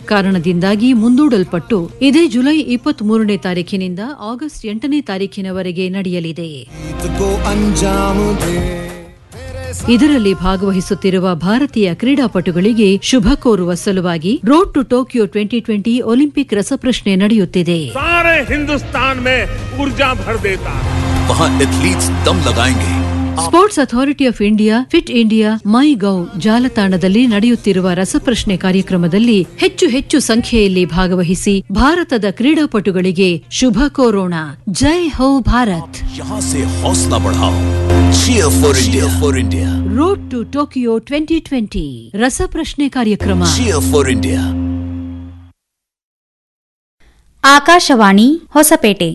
ಕಾರಣದಿಂದಾಗಿ ಮುಂದೂಡಲ್ಪಟ್ಟು ಇದೇ ಜುಲೈ ಇಪ್ಪತ್ತ್ ಮೂರನೇ ತಾರೀಖಿನಿಂದ ಆಗಸ್ಟ್ ಎಂಟನೇ ತಾರೀಖಿನವರೆಗೆ ನಡೆಯಲಿದೆ को अंजाम दे ಇದರಲ್ಲಿ ಭಾಗವಹಿಸುತ್ತಿರುವ ಭಾರತೀಯ ಕ್ರೀಡಾಪಟುಗಳಿಗೆ ಶುಭ ಕೋರುವ ಸಲುವಾಗಿ road to Tokyo twenty twenty Olympic ರಸಪ್ರಶ್ನೆ ನಡೆಯುತ್ತಿದೆ सारे हिंदुस्तान में ऊर्जा भर देता है वहाँ एथलीट्स दम लगाएंगे Sports Authority of India Fit India My Gov ಜಾಲತಾಣದಲ್ಲಿ ನಡೆಯುತ್ತಿರುವ ರಸಪ್ರಶ್ನೆ ಕಾರ್ಯಕ್ರಮದಲ್ಲಿ ಹೆಚ್ಚು ಹೆಚ್ಚು ಸಂಖ್ಯೆಯಲ್ಲಿ ಭಾಗವಹಿಸಿ ಭಾರತದ ಕ್ರೀಡಾಪಟುಗಳಿಗೆ ಶುಭ ಕೋರೋಣ ಜೈ ಹೋ ಭಾರತ್ यहाँ से हौसला बढ़ाओ cheer for india for india road to Tokyo twenty twenty ರಸಪ್ರಶ್ನೆ ಕಾರ್ಯಕ್ರಮ cheer for india Akashvani Hosapete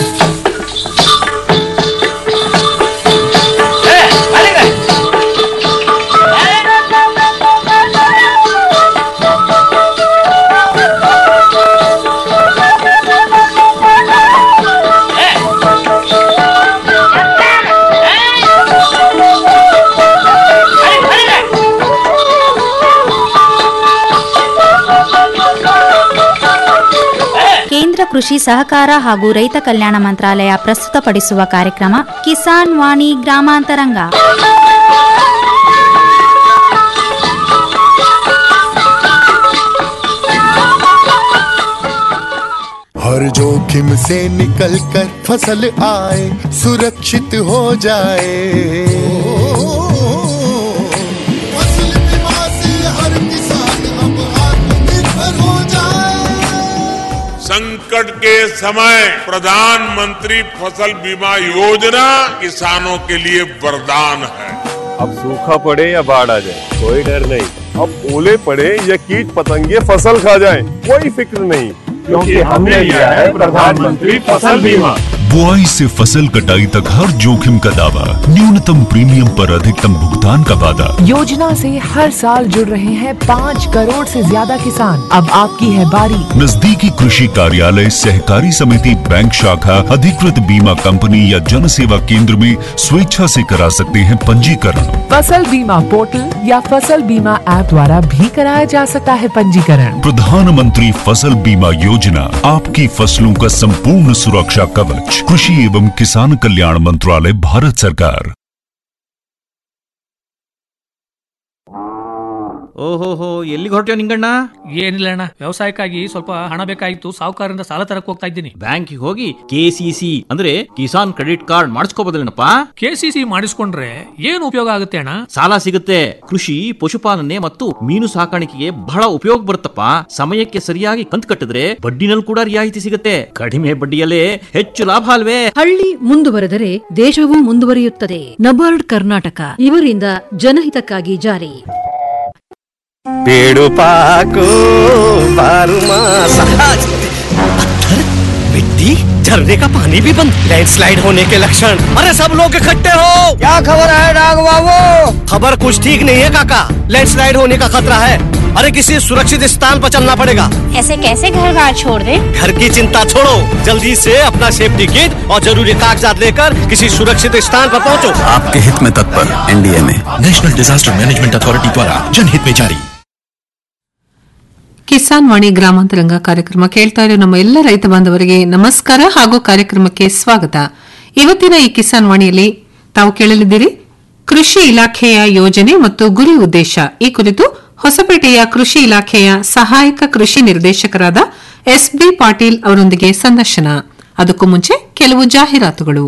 ಕೇಂದ್ರ ಕೃಷಿ ಸಹಕಾರ ಹಾಗೂ ರೈತ ಕಲ್ಯಾಣ ಮಂತ್ರಾಲಯ ಪ್ರಸ್ತುತಪಡಿಸುವ ಕಾರ್ಯಕ್ರಮ ಕಿಸಾನ್ ವಾಣಿ ಗ್ರಾಮಾಂತರಂಗ हर जोखिम से निकल कर फसल आए सुरक्षित हो जाए फसल बीमा से हर किसान अब आत्मनिर्भर हो जाए संकट के समय प्रधानमंत्री फसल बीमा योजना किसानों के लिए वरदान है अब सूखा पड़े या बाढ़ आ जाए कोई डर नहीं अब ओले पड़े या कीट पतंगे फसल खा जाए कोई फिक्र नहीं क्योंकि हमने लिया है प्रधानमंत्री फसल बीमा बुआई से फसल कटाई तक हर जोखिम का दावा न्यूनतम प्रीमियम पर अधिकतम भुगतान का वादा योजना से हर साल जुड़ रहे हैं पाँच करोड़ से ज्यादा किसान अब आपकी है बारी नजदीकी कृषि कार्यालय सहकारी समिति बैंक शाखा अधिकृत बीमा कंपनी या जन सेवा केंद्र में स्वेच्छा से करा सकते हैं पंजीकरण फसल बीमा पोर्टल या फसल बीमा ऐप द्वारा भी कराया जा सकता है पंजीकरण प्रधानमंत्री फसल बीमा योजना आपकी फसलों का संपूर्ण सुरक्षा कवच कृषि एवं किसान कल्याण मंत्रालय भारत सरकार ಓಹೋಹೋ ಎಲ್ಲಿಗೆ ಹೊರಟ್ಯೋ ನಿಂಗಣ್ಣ ಏನಿಲ್ಲ ಅಣ್ಣ ವ್ಯವಸಾಯಕ್ಕಾಗಿ ಸ್ವಲ್ಪ ಹಣ ಬೇಕಾಗಿತ್ತು ಸಾಹುಕಾರರಿಂದ ಸಾಲ ತರಕ್ ಹೋಗ್ತಾ ಇದ್ದೀನಿ ಬ್ಯಾಂಕಿಗೆ ಹೋಗಿ ಕೆ ಸಿ ಸಿ ಅಂದ್ರೆ ಕಿಸಾನ್ ಕ್ರೆಡಿಟ್ ಕಾರ್ಡ್ ಮಾಡಿಸ್ಕೋಬೋದಲ್ಲೇನಪ್ಪ ಕೆ ಸಿ ಸಿ ಮಾಡಿಸ್ಕೊಂಡ್ರೆ ಏನು ಉಪಯೋಗ ಆಗುತ್ತೆ ಅಣ್ಣ ಸಾಲ ಸಿಗುತ್ತೆ ಕೃಷಿ ಪಶುಪಾಲನೆ ಮತ್ತು ಮೀನು ಸಾಕಾಣಿಕೆಗೆ ಬಹಳ ಉಪಯೋಗ ಬರುತ್ತಪ್ಪ ಸಮಯಕ್ಕೆ ಸರಿಯಾಗಿ ಕಂತು ಕಟ್ಟಿದ್ರೆ ಬಡ್ಡಿನಲ್ಲಿ ಕೂಡ ರಿಯಾಯಿತಿ ಸಿಗುತ್ತೆ ಕಡಿಮೆ ಬಡ್ಡಿಯಲ್ಲೇ ಹೆಚ್ಚು ಲಾಭ ಅಲ್ವೇ ಹಳ್ಳಿ ಮುಂದುವರೆದರೆ ದೇಶವೂ ಮುಂದುವರಿಯುತ್ತದೆ ನಬಾರ್ಡ್ ಕರ್ನಾಟಕ ಇವರಿಂದ ಜನಹಿತಕ್ಕಾಗಿ ಜಾರಿ पेड़ों पाको बारू मास पत्थर मिट्टी झरने का पानी भी बंद लैंडस्लाइड होने के लक्षण अरे सब लोग इकट्ठे हो क्या खबर है डाग बाबू खबर कुछ ठीक नहीं है काका लैंडस्लाइड होने का खतरा है अरे किसी सुरक्षित स्थान पर चलना पड़ेगा ऐसे कैसे घर बार छोड़ दे घर की चिंता छोड़ो जल्दी से अपना सेफ्टी किट और जरूरी कागजात लेकर किसी सुरक्षित स्थान पर पहुंचो आपके हित में तत्पर एनडीए में नेशनल डिजास्टर मैनेजमेंट अथॉरिटी द्वारा जनहित में जारी ಕಿಸಾನ್ ವಾಣಿ ಗ್ರಾಮಾಂತರಂಗ ಕಾರ್ಯಕ್ರಮ ಕೇಳ್ತಾ ಇರೋ ನಮ್ಮ ಎಲ್ಲ ರೈತ ಬಾಂಧವರಿಗೆ ನಮಸ್ಕಾರ ಹಾಗೂ ಕಾರ್ಯಕ್ರಮಕ್ಕೆ ಸ್ವಾಗತ ಇವತ್ತಿನ ಈ ಕಿಸಾನ್ ವಾಣಿಯಲ್ಲಿ ತಾವು ಕೇಳಲಿದ್ದೀರಿ ಕೃಷಿ ಇಲಾಖೆಯ ಯೋಜನೆ ಮತ್ತು ಗುರಿ ಉದ್ದೇಶ ಈ ಕುರಿತು ಹೊಸಪೇಟೆಯ ಕೃಷಿ ಇಲಾಖೆಯ ಸಹಾಯಕ ಕೃಷಿ ನಿರ್ದೇಶಕರಾದ ಎಸ್ಬಿ ಪಾಟೀಲ್ ಅವರೊಂದಿಗೆ ಸಂದರ್ಶನ ಅದಕ್ಕೂ ಮುಂಚೆ ಕೆಲವು ಜಾಹೀರಾತುಗಳು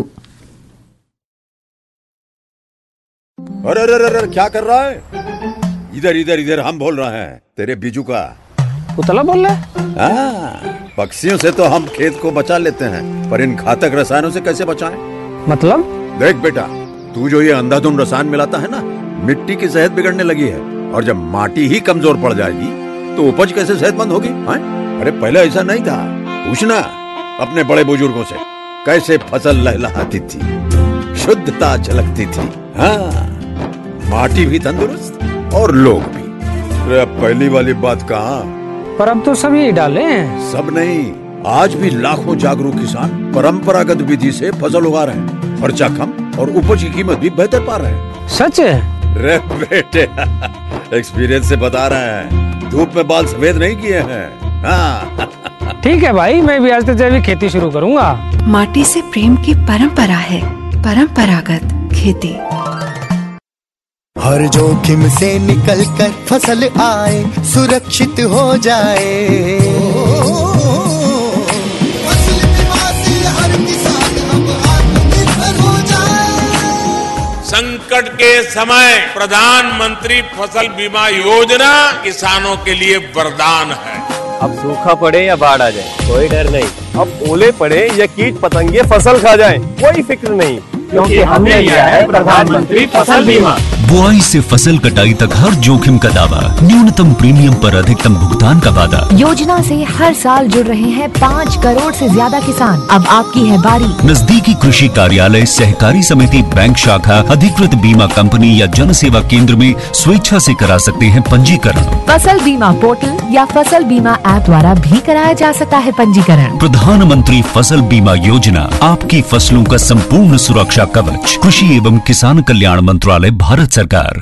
अरे अरे अरे अरे, क्या कर रहा है इधर इधर इधर हम बोल रहे हैं तेरे बीजू का उतला बोल रहा है हाँ, पक्षियों से तो हम खेत को बचा लेते हैं पर इन घातक रसायनों से कैसे बचाएं? मतलब देख बेटा तू जो ये अंधाधुंध रसायन मिलाता है ना मिट्टी की सेहत बिगड़ने लगी है और जब माटी ही कमजोर पड़ जाएगी तो उपज कैसे सेहतमंद होगी हाँ? अरे पहले ऐसा नहीं था पूछना अपने बड़े बुजुर्गों से कैसे फसल लहलहाती थी शुद्धता झलकती थी हाँ माटी भी तंदुरुस्त और लोग भी अरे अब पहली वाली बात कहाँ पर अब तो सभी डाले हैं सब नहीं आज भी लाखों जागरूक किसान परंपरागत विधि से फसल उगा रहे हैं खर्चा कम और उपज की कीमत भी बेहतर पा रहे हैं सच है रे बेटे एक्सपीरियंस से बता रहे हैं धूप में बाल सफेद नहीं किए हैं हाँ ठीक है भाई मैं भी आज से जैविक खेती शुरू करूंगा माटी से प्रेम की परंपरा है परंपरागत खेती हर जोखिम से निकल कर फसल आए सुरक्षित हो जाए फसल बीमा से हर किसान अब आत्मनिर्भर हो जाए संकट के समय प्रधानमंत्री फसल बीमा योजना किसानों के लिए वरदान है अब सूखा पड़े या बाढ़ आ जाए कोई डर नहीं अब ओले पड़े या कीट पतंगे फसल खा जाए कोई फिक्र नहीं क्योंकि हमने लिया है प्रधानमंत्री फसल बीमा बुआई से फसल कटाई तक हर जोखिम का दावा न्यूनतम प्रीमियम पर अधिकतम भुगतान का वादा योजना से हर साल जुड़ रहे हैं पाँच करोड़ से ज्यादा किसान अब आपकी है बारी नजदीकी कृषि कार्यालय सहकारी समिति बैंक शाखा अधिकृत बीमा कंपनी या जन सेवा केंद्र में स्वेच्छा से करा सकते हैं पंजीकरण फसल बीमा पोर्टल या फसल बीमा ऐप द्वारा भी कराया जा सकता है पंजीकरण प्रधानमंत्री फसल बीमा योजना आपकी फसलों का संपूर्ण सुरक्षा कवच कृषि एवं किसान कल्याण मंत्रालय भारत सरकार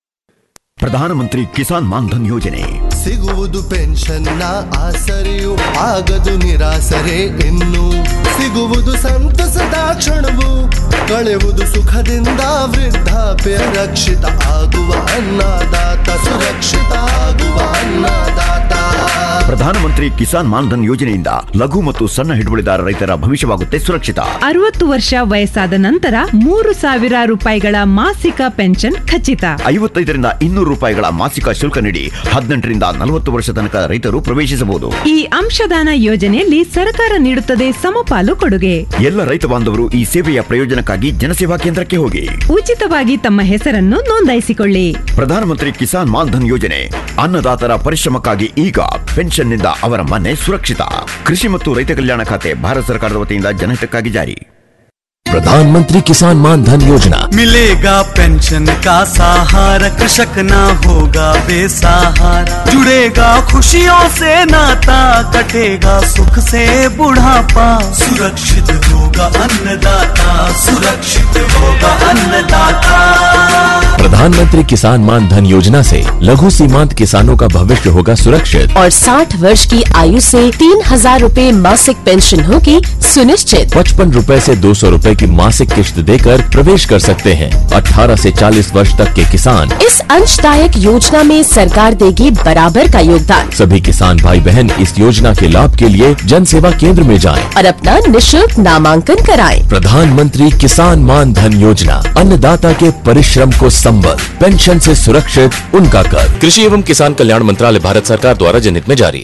ಪ್ರಧಾನಮಂತ್ರಿ ಕಿಸಾನ್ ಮಾನ್ಧನ್ ಯೋಜನೆ ಸಿಗುವುದು ಪೆನ್ಷನ್ನ ಆಸರೆಯು ಆಗದು ನಿರಾಸರೆ ಇನ್ನು ಸಿಗುವುದು ಸಂತಸದ ಕ್ಷಣವು ಕಳೆವುದು ಸುಖದಿಂದ ವೃದ್ಧಾಪ್ಯ ರಕ್ಷಿತ ಆಗುವ ಅನ್ನದಾತ ಸುರಕ್ಷಿತ ಆಗುವ ಅನ್ನದಾತ ಪ್ರಧಾನಮಂತ್ರಿ ಕಿಸಾನ್ ಮಾನ್ಧನ್ ಯೋಜನೆಯಿಂದ ಲಘು ಮತ್ತು ಸಣ್ಣ ಹಿಡುವಳಿದಾರ ರೈತರ ಭವಿಷ್ಯವಾಗುತ್ತೆ ಸುರಕ್ಷಿತ ಅರವತ್ತು ವರ್ಷ ವಯಸ್ಸಾದ ನಂತರ ಮೂರು ಸಾವಿರ ರೂಪಾಯಿಗಳ ಮಾಸಿಕ ಪೆನ್ಷನ್ ಖಚಿತ ಐವತ್ತೈದರಿಂದ ಇನ್ನೂರು ರೂಪಾಯಿಗಳ ಮಾಸಿಕ ಶುಲ್ಕ ನೀಡಿ ಹದಿನೆಂಟರಿಂದ ನಲವತ್ತು ವರ್ಷ ತನಕ ರೈತರು ಪ್ರವೇಶಿಸಬಹುದು ಈ ಅಂಶದಾನ ಯೋಜನೆಯಲ್ಲಿ ಸರ್ಕಾರ ನೀಡುತ್ತದೆ ಸಮಪಾಲು ಕೊಡುಗೆ ಎಲ್ಲ ರೈತ ಬಾಂಧವರು ಈ ಸೇವೆಯ ಪ್ರಯೋಜನಕ್ಕಾಗಿ ಜನಸೇವಾ ಕೇಂದ್ರಕ್ಕೆ ಹೋಗಿ ಉಚಿತವಾಗಿ ತಮ್ಮ ಹೆಸರನ್ನು ನೋಂದಾಯಿಸಿಕೊಳ್ಳಿ ಪ್ರಧಾನಮಂತ್ರಿ ಕಿಸಾನ್ ಮಾನ್ಧನ್ ಯೋಜನೆ ಅನ್ನದಾತರ ಪರಿಶ್ರಮಕ್ಕಾಗಿ ಈಗ ಪೆನ್ಷನ್ನಿಂದ ಅವರ ಮನೆ ಸುರಕ್ಷಿತ ಕೃಷಿ ಮತ್ತು ರೈತ ಕಲ್ಯಾಣ ಖಾತೆ ಭಾರತ ಸರ್ಕಾರದ ವತಿಯಿಂದ ಜನಹಿತಕ್ಕಾಗಿ ಜಾರಿ प्रधानमंत्री किसान मान धन योजना मिलेगा पेंशन का सहारा कृषक ना होगा बेसहारा जुड़ेगा खुशियों से नाता कटेगा सुख से बुढ़ापा सुरक्षित होगा अन्नदाता सुरक्षित होगा अन्नदाता प्रधानमंत्री किसान मान धन योजना से लघु सीमांत किसानों का भविष्य होगा सुरक्षित और 60 वर्ष की आयु से तीन हजार रूपए मासिक पेंशन होगी सुनिश्चित पचपन रूपए से दो सौ रूपए की मासिक किश्त देकर प्रवेश कर सकते हैं 18 से 40 वर्ष तक के किसान इस अंशदायक योजना में सरकार देगी बराबर का योगदान सभी किसान भाई बहन इस योजना के लाभ के लिए जन सेवा केंद्र में जाएं। और अपना निशुल्क नामांकन कराएं। प्रधानमंत्री किसान मान धन योजना अन्नदाता के परिश्रम को संबल पेंशन से सुरक्षित उनका कर कृषि एवं किसान कल्याण मंत्रालय भारत सरकार द्वारा जनहित में जारी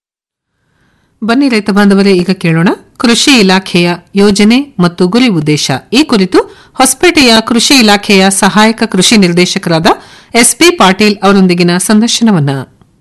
ಬನ್ನಿ ರೈತ ಬಾಂಧವರೇ ಈಗ ಕೇಳೋಣ ಕೃಷಿ ಇಲಾಖೆಯ ಯೋಜನೆ ಮತ್ತು ಗುರಿ ಉದ್ದೇಶ ಈ ಕುರಿತು ಹೊಸಪೇಟೆಯ ಕೃಷಿ ಇಲಾಖೆಯ ಸಹಾಯಕ ಕೃಷಿ ನಿರ್ದೇಶಕರಾದ ಎಸ್ಪಿ ಪಾಟೀಲ್ ಅವರೊಂದಿಗಿನ ಸಂದರ್ಶನವನ್ನ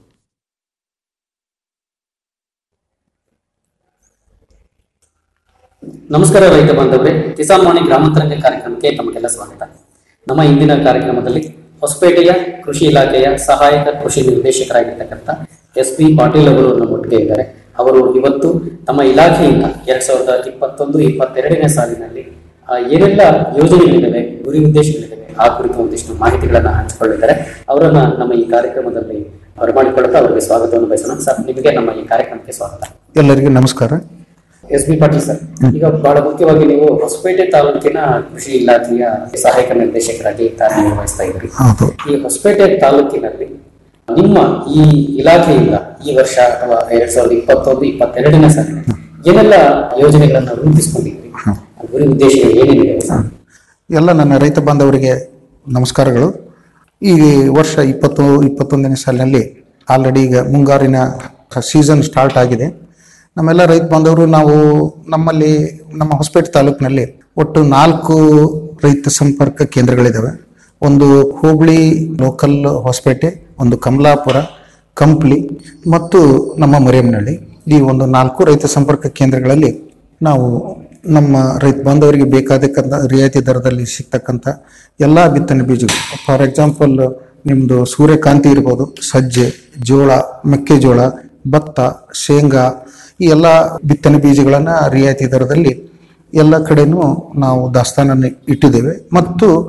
ನಮಸ್ಕಾರ ರೈತ ಬಾಂಧವರೇ ಕಿಸಾನ್ ವಾಣಿ ಗ್ರಾಮಾಂತರಂಗ ಕಾರ್ಯಕ್ರಮಕ್ಕೆ ತಮಗೆಲ್ಲ ಸ್ವಾಗತ ನಮ್ಮ ಇಂದಿನ ಕಾರ್ಯಕ್ರಮದಲ್ಲಿ ಹೊಸಪೇಟೆಯ ಕೃಷಿ ಇಲಾಖೆಯ ಸಹಾಯಕ ಕೃಷಿ ನಿರ್ದೇಶಕರಾಗಿರ್ತಕ್ಕಂಥ ಎಸ್ ಪಿ ಪಾಟೀಲ್ ಅವರು ನಮ್ಮೊಟ್ಟಿಗೆ ಇದ್ದಾರೆ ಅವರು ಇವತ್ತು ತಮ್ಮ ಇಲಾಖೆಯಿಂದ ಎರಡ್ ಸಾವಿರದ ಇಪ್ಪತ್ತೊಂದು ಇಪ್ಪತ್ತೆರಡನೇ ಸಾಲಿನಲ್ಲಿ ಆ, ಏನೆಲ್ಲ ಯೋಜನೆಗಳಿದ್ದಾವೆ ಗುರಿ ಉದ್ದೇಶಗಳಿದ್ದಾವೆ ಆ ಕುರಿತು ಒಂದಿಷ್ಟು ಮಾಹಿತಿಗಳನ್ನ ಹಂಚಿಕೊಳ್ಳಿದ್ದಾರೆ ಅವರನ್ನ ನಮ್ಮ ಈ ಕಾರ್ಯಕ್ರಮದಲ್ಲಿ ಬರಮಾಡಿಕೊಳ್ಳುತ್ತಾ ಅವರಿಗೆ ಸ್ವಾಗತವನ್ನು ಬಯಸೋಣ ಸರ್ ನಿಮಗೆ ನಮ್ಮ ಈ ಕಾರ್ಯಕ್ರಮಕ್ಕೆ ಸ್ವಾಗತ ಎಲ್ಲರಿಗೂ ನಮಸ್ಕಾರ ಎಸ್ ಬಿ ಪಾಟೀಲ್ ಸರ್ ಈಗ ಬಹಳ ಮುಖ್ಯವಾಗಿ ನೀವು ಹೊಸಪೇಟೆ ತಾಲೂಕಿನ ಕೃಷಿ ಇಲಾಖೆಯ ಸಹಾಯಕ ನಿರ್ದೇಶಕರಾಗಿ ಕಾರ್ಯನಿರ್ವಹಿಸ್ತಾ ಇದ್ರಿ ಹೌದು ಈ ಹೊಸಪೇಟೆ ತಾಲೂಕಿನಲ್ಲಿ ನಿಮ್ಮ ಈ ಇಲಾಖೆಯಿಂದ ಈ ವರ್ಷ ಅಥವಾ ಎರಡ್ ಸಾವಿರದ ಇಪ್ಪತ್ತೊಂದು ಇಪ್ಪತ್ತೆರಡನೇ ಸಾಲಿನಲ್ಲಿ ಏನೆಲ್ಲ ಯೋಜನೆಗಳನ್ನ ರೂಪಿಸಿಕೊಂಡಿದ್ರಿ ಗುರಿ ಉದ್ದೇಶಗಳು ಏನೇನಿದೆ ಎಲ್ಲ ನನ್ನ ರೈತ ಬಾಂಧವರಿಗೆ ನಮಸ್ಕಾರಗಳು ಈ ವರ್ಷ ಇಪ್ಪತ್ತು ಇಪ್ಪತ್ತೊಂದನೇ ಸಾಲಿನಲ್ಲಿ ಆಲ್ರೆಡಿ ಈಗ ಮುಂಗಾರಿನ ಸೀಸನ್ ಸ್ಟಾರ್ಟ್ ಆಗಿದೆ ನಮ್ಮೆಲ್ಲ ರೈತ ಬಾಂಧವರು ನಾವು ನಮ್ಮಲ್ಲಿ ನಮ್ಮ ಹೊಸಪೇಟೆ ತಾಲೂಕಿನಲ್ಲಿ ಒಟ್ಟು ನಾಲ್ಕು ರೈತ ಸಂಪರ್ಕ ಕೇಂದ್ರಗಳಿದ್ದಾವೆ ಒಂದು ಹೋಬಳಿ ಲೋಕಲ್ ಹೊಸಪೇಟೆ ಒಂದು ಕಮಲಾಪುರ ಕಂಪ್ಲಿ ಮತ್ತು ನಮ್ಮ ಮರಿಯಮ್ಮನಹಳ್ಳಿ ಈ ಒಂದು ನಾಲ್ಕು ರೈತ ಸಂಪರ್ಕ ಕೇಂದ್ರಗಳಲ್ಲಿ ನಾವು ನಮ್ಮ ರೈತ ಬಾಂಧವರಿಗೆ ಬೇಕಾದಕ್ಕಂಥ ರಿಯಾಯಿತಿ ದರದಲ್ಲಿ ಸಿಗ್ತಕ್ಕಂಥ ಎಲ್ಲ ಬಿತ್ತನೆ ಬೀಜಗಳು ಫಾರ್ ಎಕ್ಸಾಂಪಲ್ ನಿಮ್ಮದು ಸೂರ್ಯಕಾಂತಿ ಇರ್ಬೋದು ಸಜ್ಜೆ ಜೋಳ ಮೆಕ್ಕೆಜೋಳ ಭತ್ತ ಶೇಂಗಾ ಈ ಎಲ್ಲ ಬಿತ್ತನೆ ಬೀಜಗಳನ್ನು ರಿಯಾಯಿತಿ ದರದಲ್ಲಿ ಎಲ್ಲ ಕಡೆನೂ ನಾವು ದಾಸ್ತಾನನ್ನು ಇಟ್ಟಿದ್ದೇವೆ ಮತ್ತು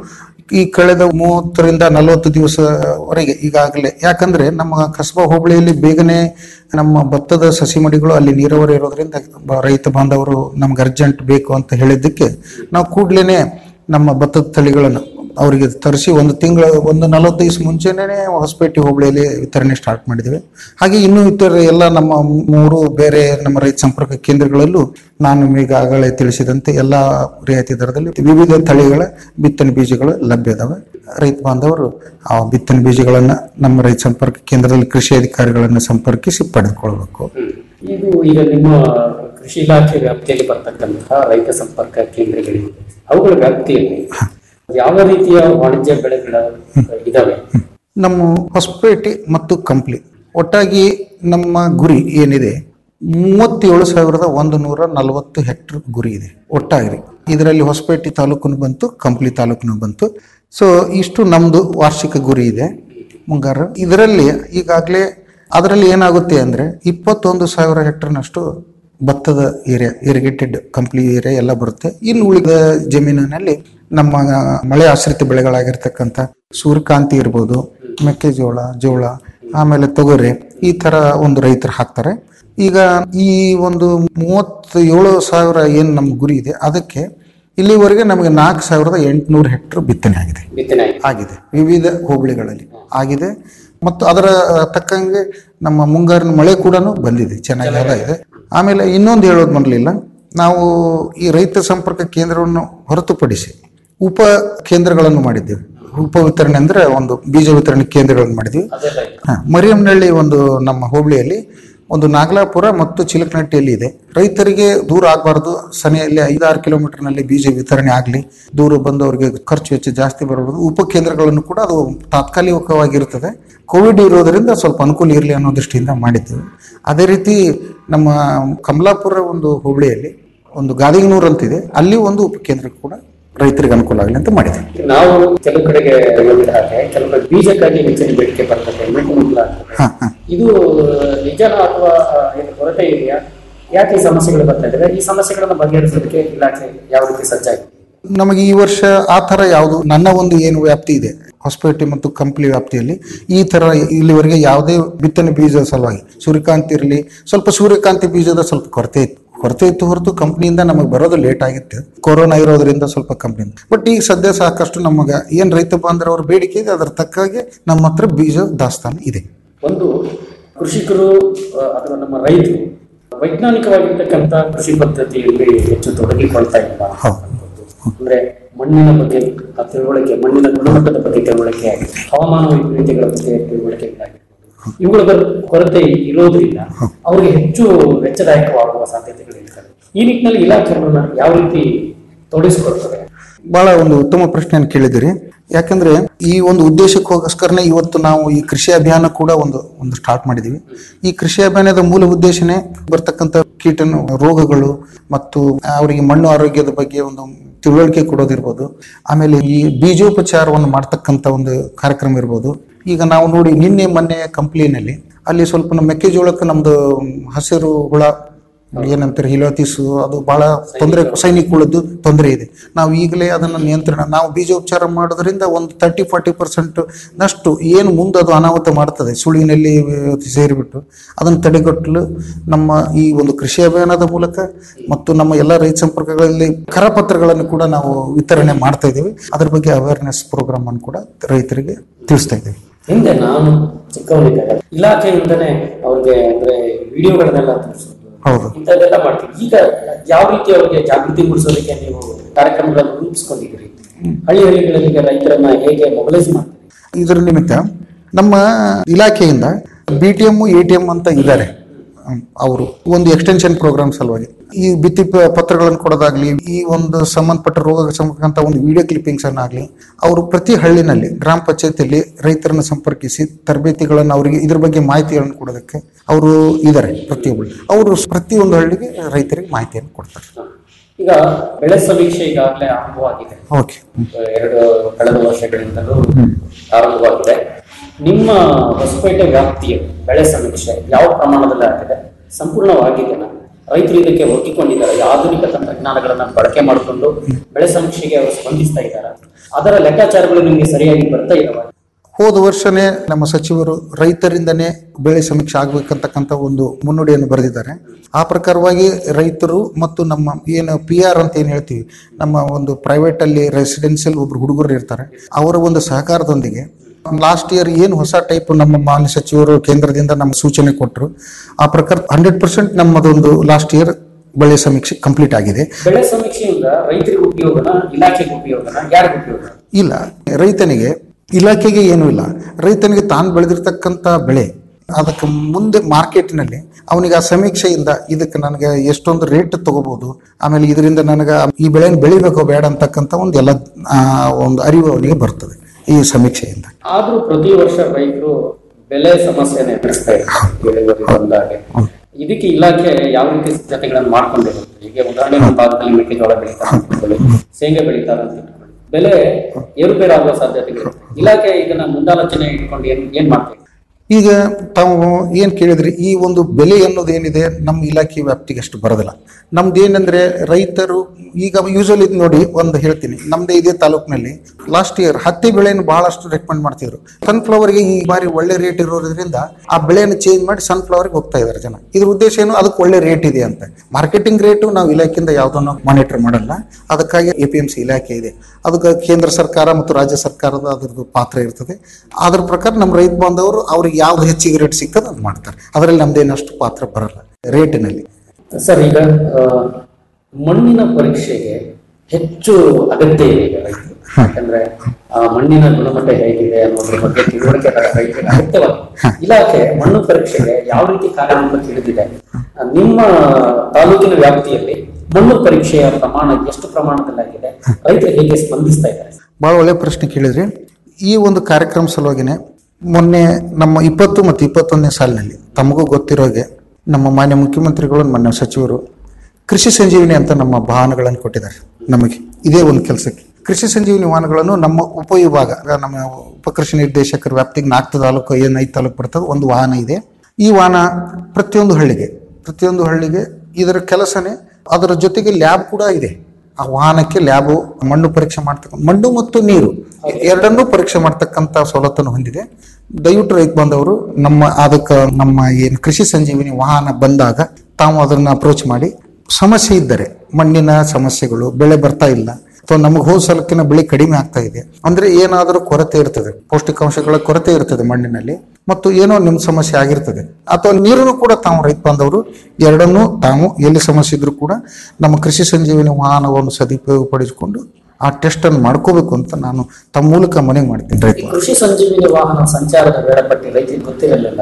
ಈ ಕಳೆದ ಮೂವತ್ತರಿಂದ ನಲವತ್ತು ದಿವಸವರೆಗೆ ಈಗಾಗಲೇ ಯಾಕಂದ್ರೆ ನಮ್ಮ ಕಸಬಾ ಹೋಬಳಿಯಲ್ಲಿ ಬೇಗನೆ ನಮ್ಮ ಭತ್ತದ ಸಸಿ ಮಡಿಗಳು ಅಲ್ಲಿ ನೀರಾವರಿ ಇರೋದ್ರಿಂದ ಬ- ರೈತ ಬಾಂಧವರು ನಮ್ಗೆ ಅರ್ಜೆಂಟ್ ಬೇಕು ಅಂತ ಹೇಳಿದ್ದಕ್ಕೆ ನಾವು ಕೂಡ್ಲೇನೆ ನಮ್ಮ ಭತ್ತದ ತಳಿಗಳನ್ನು ಅವರಿಗೆ ತರಿಸಿ ಒಂದು ತಿಂಗಳ ಒಂದು ನಲವತ್ತು ದಿವಸ ಮುಂಚೆನೇ ಹೊಸಪೇಟೆ ಹೋಬಳಿಯಲ್ಲಿ ವಿತರಣೆ ಸ್ಟಾರ್ಟ್ ಮಾಡಿದ್ದೇವೆ ಹಾಗೆ ಇನ್ನೂ ಇತರ ಎಲ್ಲ ನಮ್ಮ ಮೂರು ಬೇರೆ ನಮ್ಮ ರೈತ ಸಂಪರ್ಕ ಕೇಂದ್ರಗಳಲ್ಲೂ ನಾನು ಈಗ ಆಗಲೇ ತಿಳಿಸಿದಂತೆ ಎಲ್ಲ ರಿಯಾಯಿತಿ ದರದಲ್ಲಿ ವಿವಿಧ ತಳಿಗಳ ಬಿತ್ತನೆ ಬೀಜಗಳು ಲಭ್ಯ ಇದಾವೆ ರೈತ ಬಾಂಧವರು ಆ ಬಿತ್ತನೆ ಬೀಜಗಳನ್ನ ನಮ್ಮ ರೈತ ಸಂಪರ್ಕ ಕೇಂದ್ರದಲ್ಲಿ ಕೃಷಿ ಅಧಿಕಾರಿಗಳನ್ನು ಸಂಪರ್ಕಿಸಿ ಪಡೆದುಕೊಳ್ಬೇಕು ಇದು ಈಗ ನಿಮ್ಮ ಕೃಷಿ ಇಲಾಖೆ ವ್ಯಾಪ್ತಿಯಲ್ಲಿ ಬರ್ತಕ್ಕಂತಹ ರೈತ ಸಂಪರ್ಕ ಕೇಂದ್ರಗಳಿವೆ ಅವುಗಳ ವ್ಯಾಪ್ತಿಯಲ್ಲಿ ಯಾವ ರೀತಿಯ ವಾಣಿಜ್ಯ ಬೆಳೆಗಳ ಇದಾವೆ ನಮ್ಮ ಹೊಸಪೇಟೆ ಮತ್ತು ಕಂಪ್ಲಿ ಒಟ್ಟಾಗಿ ನಮ್ಮ ಗುರಿ ಏನಿದೆ ಮೂವತ್ತೇಳು ಸಾವಿರದ ಒಂದು ನೂರ ನಲವತ್ತು ಹೆಕ್ಟರ್ ಗುರಿ ಇದೆ ಒಟ್ಟಾಗಿ ಇದರಲ್ಲಿ ಹೊಸಪೇಟೆ ತಾಲೂಕು ಬಂತು ಕಂಪ್ಲಿ ತಾಲೂಕು ಬಂತು ಸೊ ಇಷ್ಟು ನಮ್ದು ವಾರ್ಷಿಕ ಗುರಿ ಇದೆ ಮುಂಗಾರು ಇದರಲ್ಲಿ ಈಗಾಗಲೇ ಅದರಲ್ಲಿ ಏನಾಗುತ್ತೆ ಅಂದ್ರೆ ಇಪ್ಪತ್ತೊಂದು ಸಾವಿರ ಹೆಕ್ಟರ್ನಷ್ಟು ಭತ್ತದ ಏರಿಯಾ ಇರಿಗೇಟೆಡ್ ಕಂಪ್ಲಿ ಏರಿಯಾ ಎಲ್ಲ ಬರುತ್ತೆ ಇನ್ನು ಉಳಿದ ಜಮೀನಿನಲ್ಲಿ ನಮ್ಮ ಮಳೆ ಆಶ್ರಿತ ಬೆಳೆಗಳಾಗಿರ್ತಕ್ಕಂಥ ಸೂರ್ಯಕಾಂತಿ ಇರ್ಬೋದು ಮೆಕ್ಕೆಜೋಳ ಜೋಳ ಆಮೇಲೆ ತೊಗರಿ ಈ ತರ ಒಂದು ರೈತರು ಹಾಕ್ತಾರೆ ಈಗ ಈ ಒಂದು ಮೂವತ್ತೇಳು ಸಾವಿರ ಏನು ನಮ್ಮ ಗುರಿ ಇದೆ ಅದಕ್ಕೆ ಇಲ್ಲಿವರೆಗೆ ನಮಗೆ ನಾಲ್ಕು ಸಾವಿರದ ಎಂಟುನೂರು ಹೆಕ್ಟರ್ ಬಿತ್ತನೆ ಆಗಿದೆ ಬಿತ್ತನೆ ಆಗಿದೆ ವಿವಿಧ ಹೋಬಳಿಗಳಲ್ಲಿ ಆಗಿದೆ ಮತ್ತು ಅದರ ತಕ್ಕಂಗೆ ನಮ್ಮ ಮುಂಗಾರಿನ ಮಳೆ ಕೂಡ ಬಂದಿದೆ ಚೆನ್ನಾಗಿ ಎಲ್ಲ ಇದೆ ಆಮೇಲೆ ಇನ್ನೊಂದು ಹೇಳೋದು ಬರಲಿಲ್ಲ ನಾವು ಈ ರೈತ ಸಂಪರ್ಕ ಕೇಂದ್ರವನ್ನು ಹೊರತುಪಡಿಸಿ ಉಪ ಕೇಂದ್ರಗಳನ್ನು ಮಾಡಿದ್ದೇವೆ ಉಪ ವಿತರಣೆ ಅಂದ್ರೆ ಒಂದು ಬೀಜ ವಿತರಣೆ ಕೇಂದ್ರಗಳನ್ನು ಮಾಡಿದ್ವಿ ಹಾ, ಮರಿಯಮ್ನಹಳ್ಳಿ ಒಂದು ನಮ್ಮ ಹೋಬಳಿಯಲ್ಲಿ ಒಂದು ನಾಗಲಾಪುರ ಮತ್ತು ಚಿಲಕನಟ್ಟಿಯಲ್ಲಿ ಇದೆ ರೈತರಿಗೆ ದೂರ ಆಗಬಾರ್ದು ಸನೆಯಲ್ಲಿ ಐದಾರು ಕಿಲೋಮೀಟರ್ನಲ್ಲಿ ಬೀಜ ವಿತರಣೆ ಆಗಲಿ ದೂರ ಬಂದವರಿಗೆ ಖರ್ಚು ವೆಚ್ಚ ಜಾಸ್ತಿ ಬರಬಹುದು ಉಪ ಕೇಂದ್ರಗಳನ್ನು ಕೂಡ ಅದು ತಾತ್ಕಾಲಿಕವಾಗಿರುತ್ತದೆ ಕೋವಿಡ್ ಇರೋದರಿಂದ ಸ್ವಲ್ಪ ಅನುಕೂಲ ಇರಲಿ ಅನ್ನೋ ದೃಷ್ಟಿಯಿಂದ ಮಾಡಿದ್ದೇವೆ ಅದೇ ರೀತಿ ನಮ್ಮ ಕಮಲಾಪುರ ಒಂದು ಹೋಬಳಿಯಲ್ಲಿ ಒಂದು ಗಾದಿಗನೂರು ಅಂತಿದೆ ಅಲ್ಲಿ ಒಂದು ಉಪ ಕೇಂದ್ರ ಕೂಡ ರೈತರಿಗೆ ಅನುಕೂಲ ಆಗಲಿ ಅಂತ ಮಾಡಿದ್ದೇವೆ ನಾವು ಕೆಲವು ಕಡೆಗೆ ಹೇಳಿದ ಹಾಗೆ ಕೆಲವು ಕಡೆ ಬೀಜಕ್ಕಾಗಿ ಹೆಚ್ಚಿನ ಬೇಡಿಕೆ ಬರ್ತದೆ ಮಿಟ್ಟು ಮುಟ್ಲ ಆಗ್ತದೆ. ಹಾ ಹಾ ಇದು ನಿಜನ ಅಥವಾ ಆ, ಏನು ಕೊರತೆ ಇದೆಯಾ ಯಾಕೆ ಈ ಸಮಸ್ಯೆಗಳು ಬರ್ತಾ ಇದ್ದಾವೆ ಈ ಸಮಸ್ಯೆಗಳನ್ನ ಬಗೆಹರಿಸೋದಕ್ಕೆ ಇಲಾಖೆ ಯಾವ ರೀತಿ ಸಜ್ಜಾಗಿದೆ ನಮಗೆ ಈ ವರ್ಷ ಆ ಥರ ಯಾವುದು ನನ್ನ ಒಂದು ಏನು ವ್ಯಾಪ್ತಿ ಇದೆ ಹೊಸಪೇಟೆ ಮತ್ತು ಕಂಪ್ಲಿ ವ್ಯಾಪ್ತಿಯಲ್ಲಿ ಈ ತರ ಇಲ್ಲಿವರೆಗೆ ಯಾವುದೇ ಬಿತ್ತನೆ ಬೀಜದ ಸಲುವಾಗಿ ಸೂರ್ಯಕಾಂತಿ ಇರಲಿ ಸ್ವಲ್ಪ ಸೂರ್ಯಕಾಂತಿ ಬೀಜದ ಸ್ವಲ್ಪ ಕೊರತೆ ಇತ್ತು ಕೊರತೆ ಇತ್ತು ಹೊರತು ಕಂಪ್ನಿಯಿಂದ ನಮಗೆ ಬರೋದು ಲೇಟ್ ಆಗಿತ್ತು ಕೊರೋನಾ ಇರೋದ್ರಿಂದ ಸ್ವಲ್ಪ ಕಂಪ್ನಿಯಿಂದ ಬಟ್ ಈಗ ಸದ್ಯ ಸಾಕಷ್ಟು ನಮಗೆ ಏನ್ ರೈತ ಬಾಂಧವರ ಬೇಡಿಕೆ ಇದೆ ಅದರ ತಕ್ಕಾಗೆ ನಮ್ಮ ಹತ್ರ ಬೀಜ ದಾಸ್ತಾನ ಇದೆ ಒಂದು ಕೃಷಿಕರು ಆ, ಅಥವಾ ನಮ್ಮ ರೈತರು ವೈಜ್ಞಾನಿಕವಾಗಿರ್ತಕ್ಕಂಥ ಕೃಷಿ ಪದ್ಧತಿಯಲ್ಲಿ ಹೆಚ್ಚು ತೊಡಗಿಕೊಳ್ತಾ ಇಲ್ಲ ಅಂದ್ರೆ ಮಣ್ಣಿನ ಬಗ್ಗೆ ಆ ತಿಳುವಳಿಕೆ ಮಣ್ಣಿನ ಗುಣಮಟ್ಟದ ಬಗ್ಗೆ ತಿಳುವಳಿಕೆ ಆಗಿದೆ ಹವಾಮಾನ ವೈಪರೀತ್ಯಗಳ ಬಗ್ಗೆ ತಿಳುವಳಿಕೆಗಳಾಗಿರ್ಬೋದು ಇವುಗಳ ಬರ್- ಕೊರತೆ ಇರೋದ್ರಿಂದ ಅವರಿಗೆ ಹೆಚ್ಚು ವೆಚ್ಚದಾಯಕವಾಗುವ ಸಾಧ್ಯತೆಗಳಿರ್ತವೆ ಈ ನಿಟ್ಟಿನಲ್ಲಿ ಇಲಾಖೆಗಳನ್ನ ಯಾವ ರೀತಿ ತೊಡಗಿಸಿಕೊಳ್ತವೆ ಬಹಳ ಒಂದು ಉತ್ತಮ ಪ್ರಶ್ನೆಯನ್ನು ಕೇಳಿದಿರಿ ಯಾಕಂದ್ರೆ ಈ ಒಂದು ಉದ್ದೇಶಕ್ಕೋಸ್ಕರನೇ ಇವತ್ತು ನಾವು ಈ ಕೃಷಿ ಅಭಿಯಾನ ಕೂಡ ಒಂದು ಒಂದು ಸ್ಟಾರ್ಟ್ ಮಾಡಿದೀವಿ ಈ ಕೃಷಿ ಅಭಿಯಾನದ ಮೂಲ ಉದ್ದೇಶನೇ ಬರ್ತಕ್ಕಂಥ ಕೀಟನು ರೋಗಗಳು ಮತ್ತು ಅವರಿಗೆ ಮಣ್ಣು ಆರೋಗ್ಯದ ಬಗ್ಗೆ ಒಂದು ತಿಳುವಳಿಕೆ ಕೊಡೋದಿರ್ಬೋದು ಆಮೇಲೆ ಈ ಬೀಜೋಪಚಾರವನ್ನು ಮಾಡ್ತಕ್ಕಂಥ ಒಂದು ಕಾರ್ಯಕ್ರಮ ಇರ್ಬೋದು ಈಗ ನಾವು ನೋಡಿ ನಿನ್ನೆ ಮೊನ್ನೆ ಕಂಪ್ನಿನಲ್ಲಿ ಅಲ್ಲಿ ಸ್ವಲ್ಪ ನಮ್ಮ ಮೆಕ್ಕೆಜೋಳಕ್ಕೆ ನಮ್ದು ಹಸಿರು ಹುಳ ಏನಂತಾರೆ ಹಿಲೋತಿಸು ಅದು ಬಹಳ ತೊಂದರೆ ಸೈನಿಕ ಹುಳದ್ದು ತೊಂದರೆ ಇದೆ ನಾವು ಈಗಲೇ ಅದನ್ನು ನಿಯಂತ್ರಣ ನಾವು ಬೀಜೋಪಚಾರ ಮಾಡೋದ್ರಿಂದ ಒಂದು ತರ್ಟಿ ಫಾರ್ಟಿ ಪರ್ಸೆಂಟ್ ನಷ್ಟು ಏನು ಮುಂದೆ ಅದು ಅನಾಹುತ ಮಾಡ್ತದೆ ಸುಳಿನಲ್ಲಿ ಸೇರಿಬಿಟ್ಟು ಅದನ್ನು ತಡೆಗಟ್ಟಲು ನಮ್ಮ ಈ ಒಂದು ಕೃಷಿ ಅಭಿಯಾನದ ಮೂಲಕ ಮತ್ತು ನಮ್ಮ ಎಲ್ಲ ರೈತ ಸಂಪರ್ಕಗಳಲ್ಲಿ ಕರಪತ್ರಗಳನ್ನು ಕೂಡ ನಾವು ವಿತರಣೆ ಮಾಡ್ತಾ ಇದ್ದೀವಿ ಅದ್ರ ಬಗ್ಗೆ ಅವೇರ್ನೆಸ್ ಪ್ರೋಗ್ರಾಮ್ ಅನ್ನು ಕೂಡ ರೈತರಿಗೆ ತಿಳಿಸ್ತಾ ಇದ್ದೀವಿ ಹಿಂದೆ ನಾನು ಚಿಕ್ಕವನಿದ್ದಾಗ ಇಲಾಖೆಯಿಂದನೇ ಅವ್ರಿಗೆ ಅಂದ್ರೆ ವಿಡಿಯೋಗಳನ್ನೆಲ್ಲ ತೋರಿಸೋದು ಹೌದು ಇಂಥದ್ದೆಲ್ಲ ಮಾಡ್ತೀವಿ ಈಗ ಯಾವ ರೀತಿ ಅವರಿಗೆ ಜಾಗೃತಿ ಮೂಡಿಸೋದಕ್ಕೆ ನೀವು ಕಾರ್ಯಕ್ರಮಗಳನ್ನು ರೂಪಿಸ್ಕೊಂಡಿದ್ದೀರಿ ಹಳ್ಳಿ ಹಳ್ಳಿಗಳಲ್ಲಿ ಈಗ ರೈತರನ್ನ ಹೇಗೆ ಮೊಬಲೈಸ್ ಮಾಡ್ತೀರಿ ಇದರ ನಿಮಿತ್ತ ನಮ್ಮ ಇಲಾಖೆಯಿಂದ B T M A T M ಅಂತ ಇದ್ದಾರೆ ಅವರು ಒಂದು ಎಕ್ಸ್ಟೆನ್ಷನ್ ಪ್ರೋಗ್ರಾಮ್ ಸಲುವಾಗಿ ಈ ಭಿತ್ತಿ ಪ- ಪತ್ರಗಳನ್ನು ಕೊಡೋದಾಗ್ಲಿ ಈ ಒಂದು ಸಂಬಂಧಪಟ್ಟ ರೋಗ ಸಂಬಂಧಪಟ್ಟಂತ ಒಂದು ವಿಡಿಯೋ ಕ್ಲಿಪ್ಪಿಂಗ್ಸ್ ಅನ್ನಾಗ್ಲಿ ಅವರು ಪ್ರತಿ ಹಳ್ಳಿನಲ್ಲಿ ಗ್ರಾಮ ಪಂಚಾಯತಿಯಲ್ಲಿ ರೈತರನ್ನು ಸಂಪರ್ಕಿಸಿ ತರಬೇತಿಗಳನ್ನು ಅವರಿಗೆ ಇದ್ರ ಬಗ್ಗೆ ಮಾಹಿತಿಗಳನ್ನು ಕೊಡೋದಕ್ಕೆ ಅವರು ಇದ್ದಾರೆ ಪ್ರತಿಯೊಬ್ಬರು ಅವರು ಪ್ರತಿಯೊಂದು ಹಳ್ಳಿಗೆ ರೈತರಿಗೆ ಮಾಹಿತಿಯನ್ನು ಕೊಡ್ತಾರೆ ಈಗ ಬೆಳೆ ಸಮೀಕ್ಷೆ ಈಗಾಗಲೇ ಆರಂಭವಾಗಿದೆ ಓಕೆ ಎರಡು ಕಳೆದ ವರ್ಷಗಳಿಂದಲೂ ಆರಂಭವಾಗಿದೆ ನಿಮ್ಮ ಹೊಸಪೇಟೆ ವ್ಯಾಪ್ತಿಯ ಬೆಳೆ ಸಮೀಕ್ಷೆ ಯಾವ ಪ್ರಮಾಣದಲ್ಲಿ ಆಗಿದೆ ಸಂಪೂರ್ಣವಾಗಿದೆನಾ ರೈತರು ಇದಕ್ಕೆ ಒಗ್ಗಿಕೊಂಡಿದ್ದಾರೆ ಈ ಆಧುನಿಕ ತಂತ್ರಜ್ಞಾನಗಳನ್ನ ಬಳಕೆ ಮಾಡಿಕೊಂಡು ಬೆಳೆ ಸಮೀಕ್ಷೆಗೆ ಅವರು ಸ್ಪಂದಿಸ್ತಾ ಇದ್ದಾರೆ ಅದರ ಲೆಕ್ಕಾಚಾರಗಳು ನಿಮಗೆ ಸರಿಯಾಗಿ ಬರ್ತಾ ಇದಾವೆ ಹೋದ ವರ್ಷನೇ ನಮ್ಮ ಸಚಿವರು ರೈತರಿಂದನೇ ಬೆಳೆ ಸಮೀಕ್ಷೆ ಆಗ್ಬೇಕಂತಕ್ಕಂಥ ಒಂದು ಮುನ್ನುಡಿಯನ್ನು ಬರೆದಿದ್ದಾರೆ ಆ ಪ್ರಕಾರವಾಗಿ ರೈತರು ಮತ್ತು ನಮ್ಮ ಏನು ಪಿ ಆರ್ ಅಂತ ಏನು ಹೇಳ್ತೀವಿ ನಮ್ಮ ಒಂದು ಪ್ರೈವೇಟ್ ಅಲ್ಲಿ ರೆಸಿಡೆನ್ಸಿಯಲ್ ಒಬ್ರು ಹುಡುಗರು ಇರ್ತಾರೆ ಅವರ ಒಂದು ಸಹಕಾರದೊಂದಿಗೆ ಲಾಸ್ಟ್ ಇಯರ್ ಏನು ಹೊಸ ಟೈಪ್ ನಮ್ಮ ಮಾನ್ಯ ಸಚಿವರು ಕೇಂದ್ರದಿಂದ ನಮ್ಮ ಸೂಚನೆ ಕೊಟ್ಟರು ಆ ಪ್ರಕಾರ ಹಂಡ್ರೆಡ್ ಪರ್ಸೆಂಟ್ ನಮ್ಮದೊಂದು ಲಾಸ್ಟ್ ಇಯರ್ ಬೆಳೆ ಸಮೀಕ್ಷೆ ಕಂಪ್ಲೀಟ್ ಆಗಿದೆ ಬೆಳೆ ಸಮೀಕ್ಷೆಯಿಂದ ರೈತರಿಗೆ ಉಪಯೋಗನ ಇಲಾಖೆಗೆ ಉಪಯೋಗನ ಯಾರಿಗೆ ಉಪಯೋಗ ಇಲ್ಲ ರೈತನಿಗೆ ಇಲಾಖೆಗೆ ಏನೂ ಇಲ್ಲ ರೈತನಿಗೆ ತಾನು ಬೆಳೆದಿರ್ತಕ್ಕಂಥ ಬೆಳೆ ಅದಕ್ಕೆ ಮುಂದೆ ಮಾರ್ಕೆಟ್ನಲ್ಲಿ ಅವನಿಗೆ ಆ ಸಮೀಕ್ಷೆಯಿಂದ ಇದಕ್ಕೆ ನನಗೆ ಎಷ್ಟೊಂದು ರೇಟ್ ತಗೋಬಹುದು ಆಮೇಲೆ ಇದರಿಂದ ನನಗೆ ಈ ಬೆಳೆನ ಬೆಳಿಬೇಕೋ ಬೇಡ ಅಂತಕ್ಕಂಥ ಒಂದು ಎಲ್ಲ ಆ, ಒಂದು ಅರಿವು ಅವನಿಗೆ ಬರ್ತದೆ ಈ ಸಮೀಕ್ಷೆಯಿಂದ ಆದ್ರೂ ಪ್ರತಿ ವರ್ಷ ರೈತರು ಬೆಲೆ ಸಮಸ್ಯೆನ ಎದುರಿಸ್ತಾ ಇದ್ದಾರೆ ಇಳುವರಿ ಬಂದಾಗೆ ಇದಕ್ಕೆ ಇಲಾಖೆ ಯಾವ ರೀತಿ ಸಿದ್ಧತೆಗಳನ್ನು ಮಾಡ್ಕೊಂಡಿರುತ್ತೆ ಈಗ ಉದಾಹರಣೆ ನಮ್ಮ ಭಾಗದಲ್ಲಿ ಮೆಕ್ಕೆಜೋಳ ಬೆಳೀತಾರೆ ಅಂತ ಇಟ್ಕೊಳ್ಳಿ ಶೇಂಗಾ ಬೆಳೀತಾರೆ ಅಂತ ಇಟ್ಕೊಳ್ಳಿ ಬೆಲೆ ಏರುಪೇರು ಆಗುವ ಸಾಧ್ಯತೆಗಳು ಇಲಾಖೆ ಇದನ್ನ ಮುಂದಾಲೋಚನೆ ಇಟ್ಕೊಂಡು ಏನ್ ಏನ್ ಮಾಡ್ತಾರೆ ಈಗ ತಾವು ಏನು ಕೇಳಿದ್ರಿ ಈ ಒಂದು ಬೆಲೆ ಅನ್ನೋದು ಏನಿದೆ ನಮ್ಮ ಇಲಾಖೆ ವ್ಯಾಪ್ತಿಗೆ ಅಷ್ಟು ಬರೋದಿಲ್ಲ ನಮ್ದು ಏನಂದ್ರೆ ರೈತರು ಈಗ ಯೂಶಲಿ ನೋಡಿ ಒಂದು ಹೇಳ್ತೀನಿ ನಮ್ದೇ ಇದೇ ತಾಲೂಕಿನಲ್ಲಿ ಲಾಸ್ಟ್ ಇಯರ್ ಹತ್ತಿ ಬೆಳೆಯನ್ನು ಬಹಳಷ್ಟು ರೆಕಮೆಂಡ್ ಮಾಡ್ತಿದ್ರು ಸನ್ಫ್ಲವರ್ಗೆ ಈ ಬಾರಿ ಒಳ್ಳೆ ರೇಟ್ ಇರೋದ್ರಿಂದ ಆ ಬೆಳೆಯನ್ನು ಚೇಂಜ್ ಮಾಡಿ ಸನ್ಫ್ಲವರ್ಗೆ ಹೋಗ್ತಾ ಇದ್ದಾರೆ ಜನ ಇದ್ರ ಉದ್ದೇಶ ಏನು ಅದಕ್ಕೆ ಒಳ್ಳೆ ರೇಟ್ ಇದೆ ಅಂತ ಮಾರ್ಕೆಟಿಂಗ್ ರೇಟು ನಾವು ಇಲಾಖೆಯಿಂದ ಯಾವುದನ್ನು ಮಾನಿಟರ್ ಮಾಡಲ್ಲ ಅದಕ್ಕಾಗಿ ಎ ಪಿ ಎಂ ಸಿ ಇಲಾಖೆ ಇದೆ ಅದಕ್ಕೆ ಕೇಂದ್ರ ಸರ್ಕಾರ ಮತ್ತು ರಾಜ್ಯ ಸರ್ಕಾರದ ಅದ್ರದ್ದು ಪಾತ್ರ ಇರ್ತದೆ ಅದ್ರ ಪ್ರಕಾರ ನಮ್ಮ ರೈತ ಬಾಂಧವರು ಅವ್ರಿಗೆ ಯಾವ್ದು ಹೆಚ್ಚಿಗೆ ರೇಟ್ ಸಿಕ್ಕದ ಅದು ಮಾಡ್ತಾರೆ ಅದರಲ್ಲಿ ನಮ್ದೇನಷ್ಟು ಪಾತ್ರ ಬರಲ್ಲ ರೇಟಿನಲ್ಲಿ ಸರ್ ಈಗ ಆ, ಮಣ್ಣಿನ ಪರೀಕ್ಷೆಗೆ ಹೆಚ್ಚು ಅಗತ್ಯ ಇದೆ ಈಗ ರೈತರು ಯಾಕಂದ್ರೆ ಆ ಮಣ್ಣಿನ ಗುಣಮಟ್ಟ ಹೇಗಿದೆ ಅನ್ನೋದ್ರ ಬಗ್ಗೆ ತಿಳುವಳಿಕೆ ರೈತರಿಗೆ ಅಗತ್ಯವಾಗಿದೆ ಇಲಾಖೆ ಮಣ್ಣು ಪರೀಕ್ಷೆಗೆ ಯಾವ ರೀತಿ ಕಾರ್ಯಕ್ರಮ ತಿಳಿದಿದೆ ಆ, ನಿಮ್ಮ ತಾಲೂಕಿನ ವ್ಯಾಪ್ತಿಯಲ್ಲಿ ಮಣ್ಣು ಪರೀಕ್ಷೆಯ ಪ್ರಮಾಣ ಎಷ್ಟು ಪ್ರಮಾಣದಲ್ಲಾಗಿದೆ ರೈತರು ಹೇಗೆ ಸ್ಪಂದಿಸ್ತಾ ಇದ್ದಾರೆ ಭಾಳ ಒಳ್ಳೆ ಪ್ರಶ್ನೆ ಕೇಳಿದ್ರಿ ಈ ಒಂದು ಕಾರ್ಯಕ್ರಮ ಸಲುವಾಗಿನೇ ಮೊನ್ನೆ ನಮ್ಮ ಇಪ್ಪತ್ತು ಮತ್ತು ಇಪ್ಪತ್ತೊಂದನೇ ಸಾಲಿನಲ್ಲಿ ತಮಗೂ ಗೊತ್ತಿರೋಗೆ ನಮ್ಮ ಮಾನ್ಯ ಮುಖ್ಯಮಂತ್ರಿಗಳು ಮಾನ್ಯ ಸಚಿವರು ಕೃಷಿ ಸಂಜೀವಿನಿ ಅಂತ ನಮ್ಮ ವಾಹನಗಳನ್ನು ಕೊಟ್ಟಿದ್ದಾರೆ ನಮಗೆ ಇದೇ ಒಂದು ಕೆಲಸಕ್ಕೆ ಕೃಷಿ ಸಂಜೀವಿನಿ ವಾಹನಗಳನ್ನು ನಮ್ಮ ಉಪವಿಭಾಗ ನಮ್ಮ ಉಪಕೃಷಿ ನಿರ್ದೇಶಕರ ವ್ಯಾಪ್ತಿಗೆ ನಾಲ್ಕು ತಾಲೂಕು ಏನು ಐದು ತಾಲೂಕು ಬರ್ತದೆ ಒಂದು ವಾಹನ ಇದೆ ಈ ವಾಹನ ಪ್ರತಿಯೊಂದು ಹಳ್ಳಿಗೆ ಪ್ರತಿಯೊಂದು ಹಳ್ಳಿಗೆ ಇದರ ಕೆಲಸನೇ ಅದರ ಜೊತೆಗೆ ಲ್ಯಾಬ್ ಕೂಡ ಇದೆ ಆ ವಾಹನಕ್ಕೆ ಲ್ಯಾಬು ಮಣ್ಣು ಪರೀಕ್ಷೆ ಮಾಡ್ತಕ್ಕಂಥ ಮಣ್ಣು ಮತ್ತು ನೀರು ಎರಡನ್ನೂ ಪರೀಕ್ಷೆ ಮಾಡ್ತಕ್ಕಂಥ ಸವಲತ್ತನ್ನು ಹೊಂದಿದೆ ದಯವಿಟ್ಟು ರೈತ ಬಂದವರು ನಮ್ಮ ಅದಕ್ಕೆ ನಮ್ಮ ಏನು ಕೃಷಿ ಸಂಜೀವಿನಿ ವಾಹನ ಬಂದಾಗ ತಾವು ಅದನ್ನ ಅಪ್ರೋಚ್ ಮಾಡಿ ಸಮಸ್ಯೆ ಇದ್ದರೆ ಮಣ್ಣಿನ ಸಮಸ್ಯೆಗಳು ಬೆಳೆ ಬರ್ತಾ ಇಲ್ಲ ಅಥವಾ ನಮಗೆ ಹೋದ ಸಲಕ್ಕಿನ ಬೆಳೆ ಕಡಿಮೆ ಆಗ್ತಾ ಇದೆ ಅಂದ್ರೆ ಏನಾದರೂ ಕೊರತೆ ಇರ್ತದೆ ಪೌಷ್ಟಿಕಾಂಶಗಳ ಕೊರತೆ ಇರ್ತದೆ ಮಣ್ಣಿನಲ್ಲಿ ಮತ್ತು ಏನೋ ನಿಮ್ಮ ಸಮಸ್ಯೆ ಆಗಿರ್ತದೆ ಅಥವಾ ನೀರನ್ನು ಕೂಡ ತಾವು ರೈತ ಬಾಂಧವರು ಎರಡನ್ನೂ ತಾವು ಎಲ್ಲಿ ಸಮಸ್ಯೆ ಇದ್ರೂ ಕೂಡ ನಮ್ಮ ಕೃಷಿ ಸಂಜೀವಿನಿ ವಾಹನವನ್ನು ಸದುಪಯೋಗ ಪಡಿಸಿಕೊಂಡು ಆ ಟೆಸ್ಟ್ ಅನ್ನು ಮಾಡ್ಕೋಬೇಕು ಅಂತ ನಾನು ತಮ್ಮ ಮೂಲಕ ಮನವಿ ಮಾಡ್ತೀನಿ ರೈತ ಈ ಕೃಷಿ ಸಂಜೀವಿನಿ ವಾಹನ ಸಂಚಾರದ ವೇಳಾಪಟ್ಟಿ ರೈತರಿಗೆ ಗೊತ್ತಿರಲಿಲ್ಲ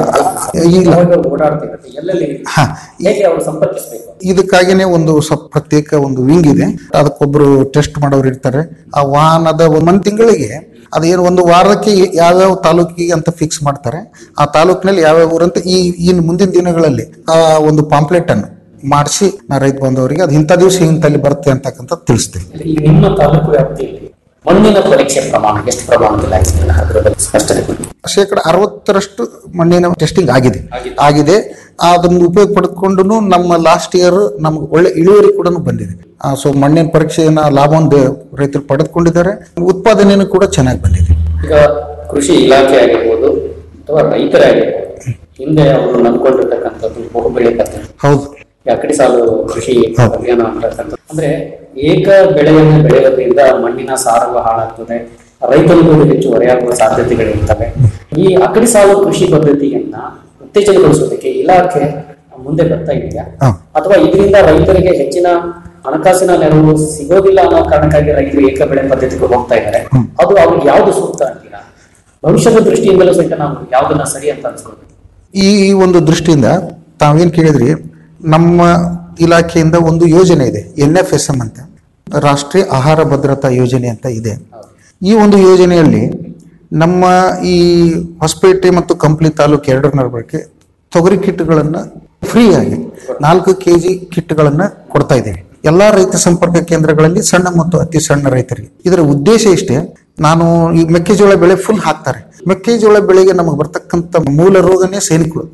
ಇಲ್ಲ. ರೈತ ಓಡಾಡ್ತಿರುತ್ತೆ ಎಲ್ಲೆಲ್ಲಿ ಹಾ. ಹೇಗೆ ಅವರು ಸಂಪರ್ಕಿಸಬೇಕು ಇದಕ್ಕಾಗಿನೇ ಒಂದು ಸ್ವಲ್ಪ ಪ್ರತ್ಯೇಕ ಒಂದು ವಿಂಗ್ ಇದೆ ಅದಕ್ಕೊಬ್ರು ಟೆಸ್ಟ್ ಮಾಡೋರು ಇರ್ತಾರೆ ಆ ವಾಹನದ ಒಂದ್ ತಿಂಗಳಿಗೆ ಅದೇನು ಒಂದು ವಾರಕ್ಕೆ ಯಾವ್ಯಾವ ತಾಲೂಕಿಗೆ ಅಂತ ಫಿಕ್ಸ್ ಮಾಡ್ತಾರೆ ಆ ತಾಲೂಕಿನಲ್ಲಿ ಯಾವ್ಯಾವ ಊರಂತ ಈ ಇನ್ನು ಮುಂದಿನ ದಿನಗಳಲ್ಲಿ ಆ ಒಂದು ಪಾಂಪ್ಲೆಟ್ ಅನ್ನು ಮಾಡಿಸಿ ನಾ ರೈತ ಬಂದವರಿಗೆ ಅದು ಇಂಥ ದಿವಸ ಇಂಥಲ್ಲಿ ಬರುತ್ತೆ ಅಂತಕ್ಕಂಥ ತಿಳಿಸ್ತೀನಿ ಈ ನಿಮ್ಮ ತಾಲೂಕು ವ್ಯಾಪ್ತಿಯಲ್ಲಿ ಮಣ್ಣಿನ ಪರೀಕ್ಷೆ ಪ್ರಮಾಣ ಎಷ್ಟು ಪ್ರಮಾಣದಲ್ಲಿ ಆಗಿದೆ ಅದರ ಬಗ್ಗೆ ಸ್ಪಷ್ಟನೆ ಕೊಡಿ ಶೇಕಡ ಅರವತ್ತರಷ್ಟು ಮಣ್ಣಿನ ಟೆಸ್ಟಿಂಗ್ ಆಗಿದೆ ಆಗಿದೆ ಅದನ್ನು ಉಪಯೋಗ ಪಡೆದುಕೊಂಡು ನಮ್ಮ ಲಾಸ್ಟ್ ಇಯರ್ ನಮ್ಗೆ ಒಳ್ಳೆ ಇಳುವರಿ ಕೂಡ ಬಂದಿದೆ ಸೊ ಮಣ್ಣಿನ ಪರೀಕ್ಷೆಯನ್ನ ಲಾಭವನ್ನು ರೈತರು ಪಡೆದುಕೊಂಡಿದ್ದಾರೆ ಉತ್ಪಾದನೆಯೂ ಕೂಡ ಚೆನ್ನಾಗಿ ಬಂದಿದೆ ಈಗ ಕೃಷಿ ಇಲಾಖೆ ಆಗಿರ್ಬೋದು ಅಥವಾ ರೈತರೇ ಆಗಿರ್ಬೋದು ಹಿಂದೆ ಅವರು ನಂಬ್ಕೊಂಡಿರ್ತಕ್ಕಂಥದ್ದು ಬಹು ಬೆಳೆ ಪದ್ಧತಿ ಹೌದು ಈ ಅಕ್ಕಡಿ ಸಾಲು ಕೃಷಿ ಅಭಿಯಾನ ಅಂತಕ್ಕಂಥದ್ದು ಅಂದ್ರೆ ಏಕ ಬೆಳೆಯನ್ನು ಬೆಳೆಯೋದ್ರಿಂದ ಮಣ್ಣಿನ ಸಾರವು ಹಾಳಾಗ್ತದೆ ರೈತನಿಗೂ ಹೆಚ್ಚು ಹೊರೆಯಾಗುವ ಸಾಧ್ಯತೆಗಳಿರ್ತವೆ ಈ ಅಕ್ಕಡಿ ಸಾಲು ಕೃಷಿ ಪದ್ಧತಿಯನ್ನ ಉತ್ತೇಜನಗೊಳಿಸೋದಕ್ಕೆ ಇಲಾಖೆ ಮುಂದೆ ಬರ್ತಾ ಇದೆಯಾ ಅಥವಾ ಇದರಿಂದ ರೈತರಿಗೆ ಹೆಚ್ಚಿನ ಹಣಕಾಸಿನ ನೆರವು ಸಿಗೋದಿಲ್ಲ ಅನ್ನೋ ಕಾರಣಕ್ಕಾಗಿ ರೈತರು ಏಕ ಬೆಳೆ ಪದ್ಧತಿಗೆ ಹೋಗ್ತಾ ಇದ್ದಾರೆ ಅದು ಅವ್ರಿಗೆ ಯಾವ್ದು ಸೂಕ್ತ ಅಂತೀರಾ ಭವಿಷ್ಯದ ದೃಷ್ಟಿಯಿಂದಲೂ ಸಹಿತ ನಾವು ಯಾವ್ದನ್ನ ಸರಿ ಅಂತ ಅನ್ಸ್ಕೊಳ್ಬೇಕು ಈ ಒಂದು ದೃಷ್ಟಿಯಿಂದ ತಾವೇನ್ ಕೇಳಿದ್ರಿ ನಮ್ಮ ಇಲಾಖೆಯಿಂದ ಒಂದು ಯೋಜನೆ ಇದೆ ಎನ್ ಎಫ್ ಎಸ್ ಎಂ ಅಂತ ರಾಷ್ಟ್ರೀಯ ಆಹಾರ ಭದ್ರತಾ ಯೋಜನೆ ಅಂತ ಇದೆ ಈ ಒಂದು ಯೋಜನೆಯಲ್ಲಿ ನಮ್ಮ ಈ ಹೊಸಪೇಟೆ ಮತ್ತು ಕಂಪ್ಲಿ ತಾಲೂಕು ಎರಡರ ನಡುವೆ ತೊಗರಿ ಕಿಟ್ಗಳನ್ನ ಫ್ರೀ ಆಗಿ ನಾಲ್ಕು ಕೆ ಜಿ ಕಿಟ್ಗಳನ್ನ ಕೊಡ್ತಾ ಇದ್ದೇವೆ ಎಲ್ಲಾ ರೈತ ಸಂಪರ್ಕ ಕೇಂದ್ರಗಳಲ್ಲಿ ಸಣ್ಣ ಮತ್ತು ಅತಿ ಸಣ್ಣ ರೈತರಿಗೆ ಇದರ ಉದ್ದೇಶ ಇಷ್ಟೇ ನಾನು ಈ ಮೆಕ್ಕೆಜೋಳ ಬೆಳೆ ಫುಲ್ ಹಾಕ್ತಾರೆ ಮೆಕ್ಕೆಜೋಳ ಬೆಳೆಗೆ ನಮಗೆ ಬರ್ತಕ್ಕಂಥ ಮೂಲ ರೋಗನೇ ಸೈನಿಕಗಳು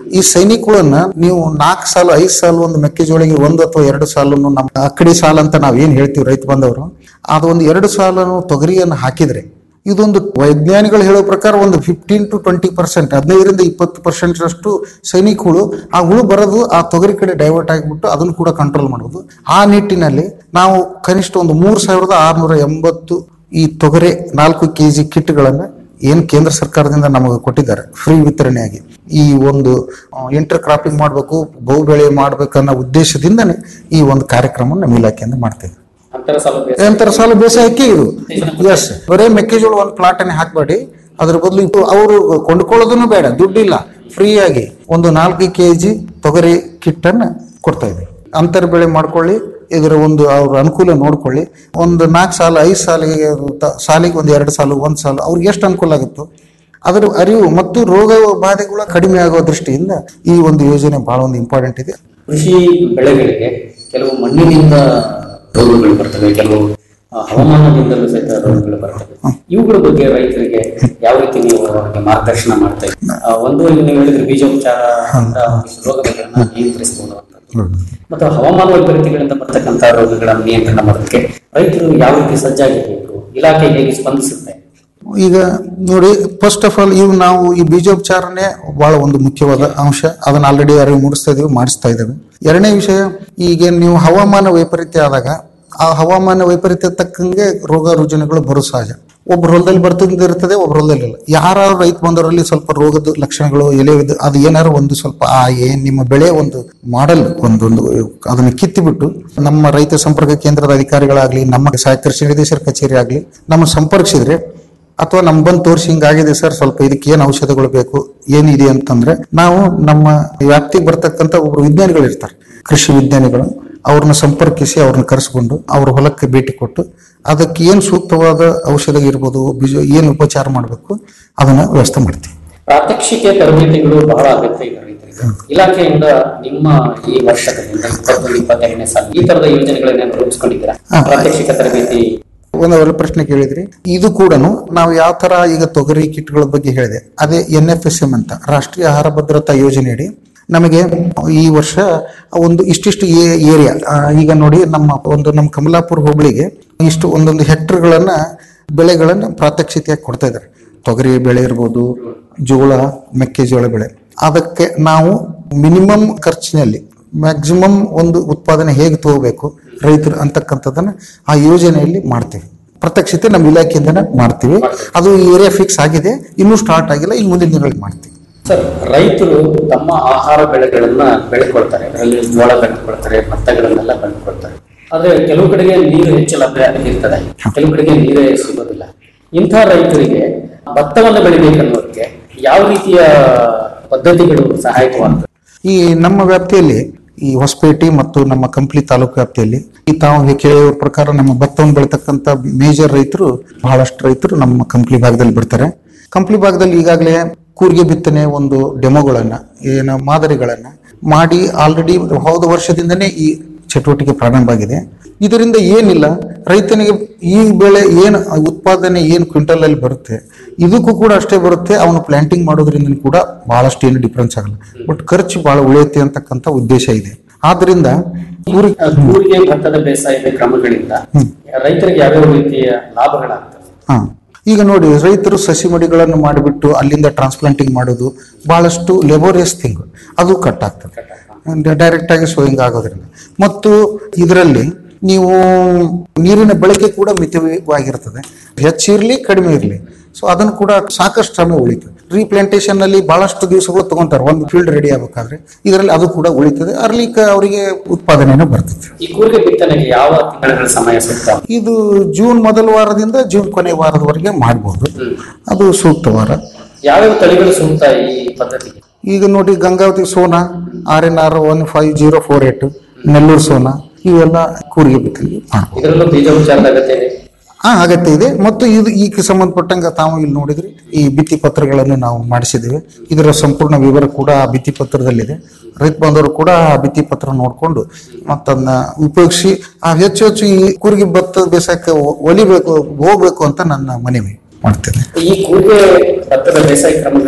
ಈ ಸೈನಿಕಗಳನ್ನ ನೀವು ನಾಲ್ಕು ಸಾಲು ಐದು ಸಾಲು ಒಂದು ಮೆಕ್ಕೆಜೋಳಿಗೆ ಒಂದು ಅಥವಾ ಎರಡು ಸಾಲನ್ನು ನಮ್ಮ ಅಕ್ಕಡಿ ಸಾಲ ಅಂತ ನಾವ್ ಏನ್ ಹೇಳ್ತೀವಿ ರೈತ ಬಂದವರು ಅದು ಒಂದು ಎರಡು ಸಾಲನ್ನು ತೊಗರಿಯನ್ನು ಹಾಕಿದ್ರೆ ಇದೊಂದು ವೈಜ್ಞಾನಿಗಳು ಹೇಳೋ ಪ್ರಕಾರ ಒಂದು ಫಿಫ್ಟೀನ್ ಟು ಟ್ವೆಂಟಿ ಪರ್ಸೆಂಟ್ ಹದಿನೈದರಿಂದ ಇಪ್ಪತ್ತು ಪರ್ಸೆಂಟ್ ಅಷ್ಟು ಸೈನಿಕಗಳು ಆ ಹುಳು ಬರೋದು ಆ ತೊಗರಿ ಕಡೆ ಡೈವರ್ಟ್ ಆಗಿಬಿಟ್ಟು ಅದನ್ನು ಕೂಡ ಕಂಟ್ರೋಲ್ ಮಾಡೋದು ಆ ನಿಟ್ಟಿನಲ್ಲಿ ನಾವು ಕನಿಷ್ಠ ಒಂದು ಮೂರು ಸಾವಿರದ ಆರುನೂರ ಎಂಬತ್ತು ಈ ತೊಗರೆ ನಾಲ್ಕು ಕೆ ಜಿ ಕಿಟ್ಗಳನ್ನು ಏನು ಕೇಂದ್ರ ಸರ್ಕಾರದಿಂದ ನಮಗೆ ಕೊಟ್ಟಿದ್ದಾರೆ ಫ್ರೀ ವಿತರಣೆಯಾಗಿ ಈ ಒಂದು ಇಂಟರ್ ಕ್ರಾಪಿಂಗ್ ಮಾಡಬೇಕು ಬಹು ಬೆಳೆ ಮಾಡ್ಬೇಕನ್ನೋ ಉದ್ದೇಶದಿಂದನೇ ಈ ಒಂದು ಕಾರ್ಯಕ್ರಮ ನಮ್ಮ ಇಲಾಖೆಯಿಂದ ಮಾಡ್ತೇವೆ ಅಂತರ ಸೌಲಭ್ಯ ಅಂತರ ಸಾಲ ಬೇಸಾಯಕ್ಕೆ ಇದು ಎಸ್ ಬರೇ ಮೆಕ್ಕೆಜೋಳ ಒಂದು ಪ್ಲಾಟ್ ಅನ್ನ ಹಾಕ್ಬೇಡಿ ಅದ್ರ ಬದಲು ಅವರು ಕೊಂಡ್ಕೊಳ್ಳೋದನ್ನು ಬೇಡ ದುಡ್ಡಿಲ್ಲ ಫ್ರೀ ಆಗಿ ಒಂದು ನಾಲ್ಕು ಕೆ ಜಿ ತೊಗರಿ ಕಿಟ್ ಅನ್ನ ಕೊಡ್ತಾ ಇದ್ದೀವಿ ಅಂತರ ಬೆಳೆ ಮಾಡ್ಕೊಳ್ಳಿ ಇದರ ಒಂದು ಅವ್ರ ಅನುಕೂಲ ನೋಡ್ಕೊಳ್ಳಿ ಒಂದು ನಾಲ್ಕು ಸಾಲ ಐದು ಸಾಲಿಗೆ ತ- ಸಾಲಿಗೆ ಒಂದು ಎರಡು ಸಾಲು ಒಂದು ಸಾಲು ಅವ್ರಿಗೆ ಎಷ್ಟು ಅನುಕೂಲ ಆಗುತ್ತೋ ಅದರ ಅರಿವು ಮತ್ತು ರೋಗ ಬಾಧೆಗಳು ಕಡಿಮೆ ಆಗೋ ದೃಷ್ಟಿಯಿಂದ ಈ ಒಂದು ಯೋಜನೆ ಬಹಳ ಒಂದು ಇಂಪಾರ್ಟೆಂಟ್ ಇದೆ ಕೃಷಿ ಬೆಳೆಗಳಿಗೆ ಕೆಲವು ಮಣ್ಣಿನಿಂದ ರೋಗಗಳು ಬರ್ತವೆ ಕೆಲವು ಆ, ಹವಾಮಾನದಿಂದಲೂ ಸಹಿತ ರೋಗಗಳು ಬರ್ತವೆ ಇವುಗಳ ಬಗ್ಗೆ ರೈತರಿಗೆ ಯಾವ ರೀತಿ ನೀವು ಅವರಿಗೆ ಮಾರ್ಗದರ್ಶನ ಮಾಡ್ತಾ ಇದ್ದೀರಿ ಆ, ಒಂದು ನೀವು ಹೇಳಿದ್ರೆ ಬೀಜೋಪಚಾರ ಅಂತ ಒಂದಿಷ್ಟು ರೋಗಗಳನ್ನ ನಿಯಂತ್ರಿಸಬಹುದು ಅಂತ ಮತ್ತು ಹವಾಮಾನ ವೈಪರೀತ್ಯಗಳಿಂದ ಬರ್ತಕ್ಕಂಥ ರೋಗಗಳನ್ನು ನಿಯಂತ್ರಣ ಮಾಡೋದಕ್ಕೆ ರೈತರು ಯಾವ ರೀತಿ ಸಜ್ಜಾಗಿರಬೇಕು ಇಲಾಖೆ ಹೇಗೆ ಸ್ಪಂದಿಸುತ್ತೆ ಈಗ ನೋಡಿ ಫಸ್ಟ್ ಆಫ್ ಆಲ್ ಇವು ನಾವು ಈ ಬೀಜೋಪಚಾರನೆ ಬಹಳ ಒಂದು ಮುಖ್ಯವಾದ ಅಂಶ ಅದನ್ನ ಆಲ್ರೆಡಿ ಅರಿವು ಮೂಡಿಸ್ತಾ ಇದೀವಿ ಮಾಡಿಸ್ತಾ ಇದ್ದೇವೆ ಎರಡನೇ ವಿಷಯ ಈಗ ನೀವು ಹವಾಮಾನ ವೈಪರೀತ್ಯ ಆದಾಗ ಆ ಹವಾಮಾನ ವೈಪರೀತ್ಯ ತಕ್ಕಂಗೆ ರೋಗ ರುಜಿನಗಳು ಬರೋ ಸಹಜ ಒಬ್ಬರ ಹೊಲದಲ್ಲಿ ಬರ್ತಿರ್ತದೆ ಒಬ್ಬರ ಹೊಲದಲ್ಲಿ ಇಲ್ಲ ಯಾರು ರೈತ ಬಂದವರಲ್ಲಿ ಸ್ವಲ್ಪ ರೋಗದ ಲಕ್ಷಣಗಳು ಎಲೆ ಇದು- ಅದು ಏನಾರು ಒಂದು ಸ್ವಲ್ಪ ಆ ಏನ್ ನಿಮ್ಮ ಬೆಳೆ ಒಂದು ಮಾಡಲ್ ಒಂದೊಂದು ಅದನ್ನ ಕಿತ್ತಿಬಿಟ್ಟು ನಮ್ಮ ರೈತ ಸಂಪರ್ಕ ಕೇಂದ್ರದ ಅಧಿಕಾರಿಗಳಾಗ್ಲಿ ನಮ್ಮ ಸಹಾಯಕ ಕೃಷಿ ನಿರ್ದೇಶಕರ ಕಚೇರಿ ಆಗ್ಲಿ ನಮ್ಮ ಸಂಪರ್ಕಿಸಿದ್ರೆ ಅಥವಾ ನಮ್ ಬಂದು ತೋರಿಸಿ ಹಿಂಗಾಗಿದೆ ಸರ್ ಸ್ವಲ್ಪ ಇದಕ್ಕೆ ಏನ್ ಔಷಧಗಳು ಬೇಕು ಏನಿದೆ ಅಂತಂದ್ರೆ ನಾವು ನಮ್ಮ ವ್ಯಾಪ್ತಿಗೆ ಬರ್ತಕ್ಕಂಥ ಒಬ್ರು ವಿಜ್ಞಾನಿಗಳು ಇರ್ತಾರೆ ಕೃಷಿ ವಿಜ್ಞಾನಿಗಳು ಅವ್ರನ್ನ ಸಂಪರ್ಕಿಸಿ ಅವ್ರನ್ನ ಕರೆಸ್ಕೊಂಡು ಅವ್ರ ಹೊಲಕ್ಕೆ ಭೇಟಿ ಕೊಟ್ಟು ಅದಕ್ಕೆ ಏನ್ ಸೂಕ್ತವಾದ ಔಷಧ ಇರ್ಬೋದು ಬೀಜ ಏನ್ ಉಪಚಾರ ಮಾಡಬೇಕು ಅದನ್ನ ವ್ಯವಸ್ಥೆ ಮಾಡ್ತೀವಿ ಪ್ರಾತ್ಯಕ್ಷಿಕೆ ತರಬೇತಿಗಳು ಬಹಳ ಅಗತ್ಯ ಇದೆ ರೈತರಿಗೆ ಇಲಾಖೆಯಿಂದ ನಿಮ್ಮ ಈ ವರ್ಷದಲ್ಲಿ ಇಪ್ಪತ್ತೊಂದು ಇಪ್ಪತ್ತೆರಡನೇ ಸಾಲ ಈ ತರದ ಯೋಜನೆಗಳನ್ನೇನು ರೂಪಿಸ್ಕೊಂಡಿದ್ದೀರಾ ಪ್ರಾತ್ಯಕ್ಷಿಕ ತರಬೇತಿ ಒಂದು ಒಳ್ಳೆ ಪ್ರಶ್ನೆ ಕೇಳಿದ್ರಿ ಇದು ಕೂಡ ನಾವು ಯಾವ ತರ ಈಗ ತೊಗರಿ ಕಿಟ್ಗಳ ಬಗ್ಗೆ ಹೇಳಿದೆ ಅದೇ ಎನ್ ಎಫ್ ಎಸ್ ಎಂ ಅಂತ ರಾಷ್ಟ್ರೀಯ ಆಹಾರ ಭದ್ರತಾ ಯೋಜನೆಯಡಿ ನಮಗೆ ಈ ವರ್ಷ ಒಂದು ಇಷ್ಟಿಷ್ಟು ಏರಿಯಾ ಈಗ ನೋಡಿ ನಮ್ಮ ಒಂದು ನಮ್ಮ ಕಮಲಾಪುರ ಹೋಬಳಿಗೆ ಇಷ್ಟು ಒಂದೊಂದು ಹೆಕ್ಟರ್ಗಳನ್ನ ಬೆಳೆಗಳನ್ನ ಪ್ರಾತ್ಯಕ್ಷಿತೆಯಾಗಿ ಕೊಡ್ತಾ ಇದ್ದಾರೆ ತೊಗರಿ ಬೆಳೆ ಇರ್ಬೋದು ಜೋಳ ಮೆಕ್ಕೆಜೋಳ ಬೆಳೆ ಅದಕ್ಕೆ ನಾವು ಮಿನಿಮಮ್ ಖರ್ಚಿನಲ್ಲಿ ಮ್ಯಾಕ್ಸಿಮಮ್ ಒಂದು ಉತ್ಪಾದನೆ ಹೇಗೆ ತಗೋಬೇಕು ರೈತರು ಅಂತಕ್ಕಂಥದ್ದನ್ನ ಆ ಯೋಜನೆಯಲ್ಲಿ ಮಾಡ್ತೀವಿ ಪ್ರತ್ಯಕ್ಷತೆ ನಮ್ಮ ಇಲಾಖೆಯಿಂದನೇ ಮಾಡ್ತೀವಿ ಅದು ಏರಿಯಾ ಫಿಕ್ಸ್ ಆಗಿದೆ ಇನ್ನೂ ಸ್ಟಾರ್ಟ್ ಆಗಿಲ್ಲ ಇನ್ನು ಮುಂದಿನ ದಿನಗಳಲ್ಲಿ ಮಾಡ್ತೀವಿ ಸರ್ ರೈತರು ತಮ್ಮ ಆಹಾರ ಬೆಳೆಗಳನ್ನ ಬೆಳೆಕೊಳ್ತಾರೆ ಅದರಲ್ಲಿ ಜೋಳ ಬೆಳೆಕೊಳ್ತಾರೆ ಭತ್ತಗಳನ್ನೆಲ್ಲ ಬೆಳೆಕೊಳ್ತಾರೆ ಆದ್ರೆ ಕೆಲವು ಕಡೆಗೆ ನೀರು ಹೆಚ್ಚು ಲಭ್ಯ ಇರ್ತದೆ ಕೆಲವು ಕಡೆಗೆ ನೀರೇ ಸಿಗೋದಿಲ್ಲ ಇಂಥ ರೈತರಿಗೆ ಭತ್ತವನ್ನು ಬೆಳಿಬೇಕನ್ನೋದಕ್ಕೆ ಯಾವ ರೀತಿಯ ಪದ್ಧತಿಗಳು ಸಹಾಯಕವಾಗ್ತದೆ ಈ ನಮ್ಮ ವ್ಯಾಪ್ತಿಯಲ್ಲಿ ಈ ಹೊಸಪೇಟೆ ಮತ್ತು ನಮ್ಮ ಕಂಪ್ಲಿ ತಾಲೂಕು ವ್ಯಾಪ್ತಿಯಲ್ಲಿ ಈ ತಾವು ಕೇಳಿರೋ ಪ್ರಕಾರ ನಮ್ಮ ಭತ್ತವನ್ನು ಬೆಳತಕ್ಕಂತ ಮೇಜರ್ ರೈತರು ಬಹಳಷ್ಟು ರೈತರು ನಮ್ಮ ಕಂಪ್ಲಿ ಭಾಗದಲ್ಲಿ ಬಿಡ್ತಾರೆ ಕಂಪ್ಲಿ ಭಾಗದಲ್ಲಿ ಈಗಾಗಲೇ ಕೂರಿಗೆ ಬಿತ್ತನೆ ಒಂದು ಡೆಮೋಗಳನ್ನ ಏನು ಮಾದರಿಗಳನ್ನ ಮಾಡಿ ಆಲ್ರೆಡಿ ಹೋದ ವರ್ಷದಿಂದನೇ ಈ ಚಟುವಟಿಕೆ ಪ್ರಾರಂಭ ಆಗಿದೆ ಇದರಿಂದ ಏನಿಲ್ಲ ರೈತನಿಗೆ ಈ ಬೆಳೆ ಏನು ಉತ್ಪಾದನೆ ಏನು ಕ್ವಿಂಟಲ್ ಅಲ್ಲಿ ಬರುತ್ತೆ ಇದಕ್ಕೂ ಕೂಡ ಅಷ್ಟೇ ಬರುತ್ತೆ ಅವನು ಪ್ಲಾಂಟಿಂಗ್ ಮಾಡೋದ್ರಿಂದ ಕೂಡ ಬಹಳಷ್ಟು ಏನು ಡಿಫ್ರೆನ್ಸ್ ಆಗಲ್ಲ ಬಟ್ ಖರ್ಚು ಬಹಳ ಉಳಿಯುತ್ತೆ ಅಂತಕ್ಕಂಥ ಉದ್ದೇಶ ಇದೆ ಆದ್ರಿಂದ ಕೂರಿ- ಕೂರಿಗೆ ಭತ್ತದ ಬೇಸಾಯದ ಕ್ರಮಗಳಿಂದ ರೈತರಿಗೆ ಯಾವ್ಯಾವ ರೀತಿಯ ಲಾಭಗಳಾಗ್ತವೆ ಹಾ ಈಗ ನೋಡಿ ರೈತರು ಸಸಿ ಮಡಿಗಳನ್ನು ಮಾಡಿಬಿಟ್ಟು ಅಲ್ಲಿಂದ ಟ್ರಾನ್ಸ್ಪ್ಲಾಂಟಿಂಗ್ ಮಾಡೋದು ಬಹಳಷ್ಟು ಲೆಬೋರಿಯಸ್ ಥಿಂಗ್ ಅದು ಕಟ್ ಆಗ್ತದೆ ಡೈರೆಕ್ಟ್ ಆಗಿ ಸೋಯಿಂಗ್ ಆಗೋದ್ರಿಂದ ಮತ್ತು ಇದರಲ್ಲಿ ನೀವು ನೀರಿನ ಬಳಕೆ ಕೂಡ ಮಿತವಾಗಿರ್ತದೆ ಹೆಚ್ಚಿರಲಿ ಕಡಿಮೆ ಇರಲಿ ಸೊ ಅದನ್ನು ಕೂಡ ಸಾಕಷ್ಟು ಶ್ರಮ ಉಳಿತದೆ ರೀಪ್ಲಾಂಟೇಶನ್ ಅಲ್ಲಿ ಬಹಳಷ್ಟು ದಿವಸಗಳು ತಗೊಂತಾರೆ ಒಂದು ಫೀಲ್ಡ್ ರೆಡಿ ಆಗಬೇಕಾದ್ರೆ ಇದರಲ್ಲಿ ಅದು ಕೂಡ ಉಳಿತದೆ ಅರ್ಲಿಕ್ಕೆ ಅವರಿಗೆ ಉತ್ಪಾದನೆನೂ ಬರ್ತದೆ ಈ ಕೂರಿಗೆ ಬಿತ್ತನೆಗೆ ಯಾವ ತಿಂಗಳ ಸಮಯ ಸೂಕ್ತ ಇದು ಜೂನ್ ಮೊದಲ ವಾರದಿಂದ ಜೂನ್ ಕೊನೆ ವಾರದವರೆಗೆ ಮಾಡಬಹುದು ಅದು ಸೂಕ್ತ ವಾರ ಯಾವ್ಯಾವ ತಳಿಗಳು ಸೂಕ್ತ ಈ ಪದ್ಧತಿಗೆ ಈಗ ನೋಡಿ Gangavati Sona R N R one five zero four eight Nellore Sona ಇವೆಲ್ಲ ಕೂರಿಗೆ ಬಿತ್ತನೆ ಮಾಡ್ಬೋದು ಇದರಲ್ಲೂ ಬೀಜೋಪಚಾರದ ಅಗತ್ಯ ಇದೆ ಆ ಅಗತ್ಯ ಇದೆ ಮತ್ತು ಇದು ಈಗ ಸಂಬಂಧಪಟ್ಟಂಗ ತಾವು ಇಲ್ಲಿ ನೋಡಿದ್ರಿ ಈ ಭಿತ್ತಿ ಪತ್ರಗಳನ್ನು ನಾವು ಮಾಡಿಸಿದ್ದೇವೆ ಇದರ ಸಂಪೂರ್ಣ ವಿವರ ಕೂಡ ಆ ಭಿತ್ತಿ ಪತ್ರದಲ್ಲಿದೆ ರೈತ ಬಂದವರು ಕೂಡ ಆ ಭಿತ್ತಿ ಪತ್ರ ನೋಡಿಕೊಂಡು ಮತ್ತದನ್ನ ಉಪಯೋಗಿಸಿ ಆ ಹೆಚ್ಚು ಹೆಚ್ಚು ಈ ಕೂರಿಗೆ ಭತ್ತ ಬೇಸಾಯಕ್ಕೆ ಒ- ಒಲಿಬೇಕು ಹೋಗ್ಬೇಕು ಅಂತ ನನ್ನ ಮನವಿ ಮಾಡ್ತೇನೆ ಈ ಕೂರಿಗೆ ಭತ್ತದ ಬೇಸಾಯ ಕ್ರಮಗಳಲ್ಲಿ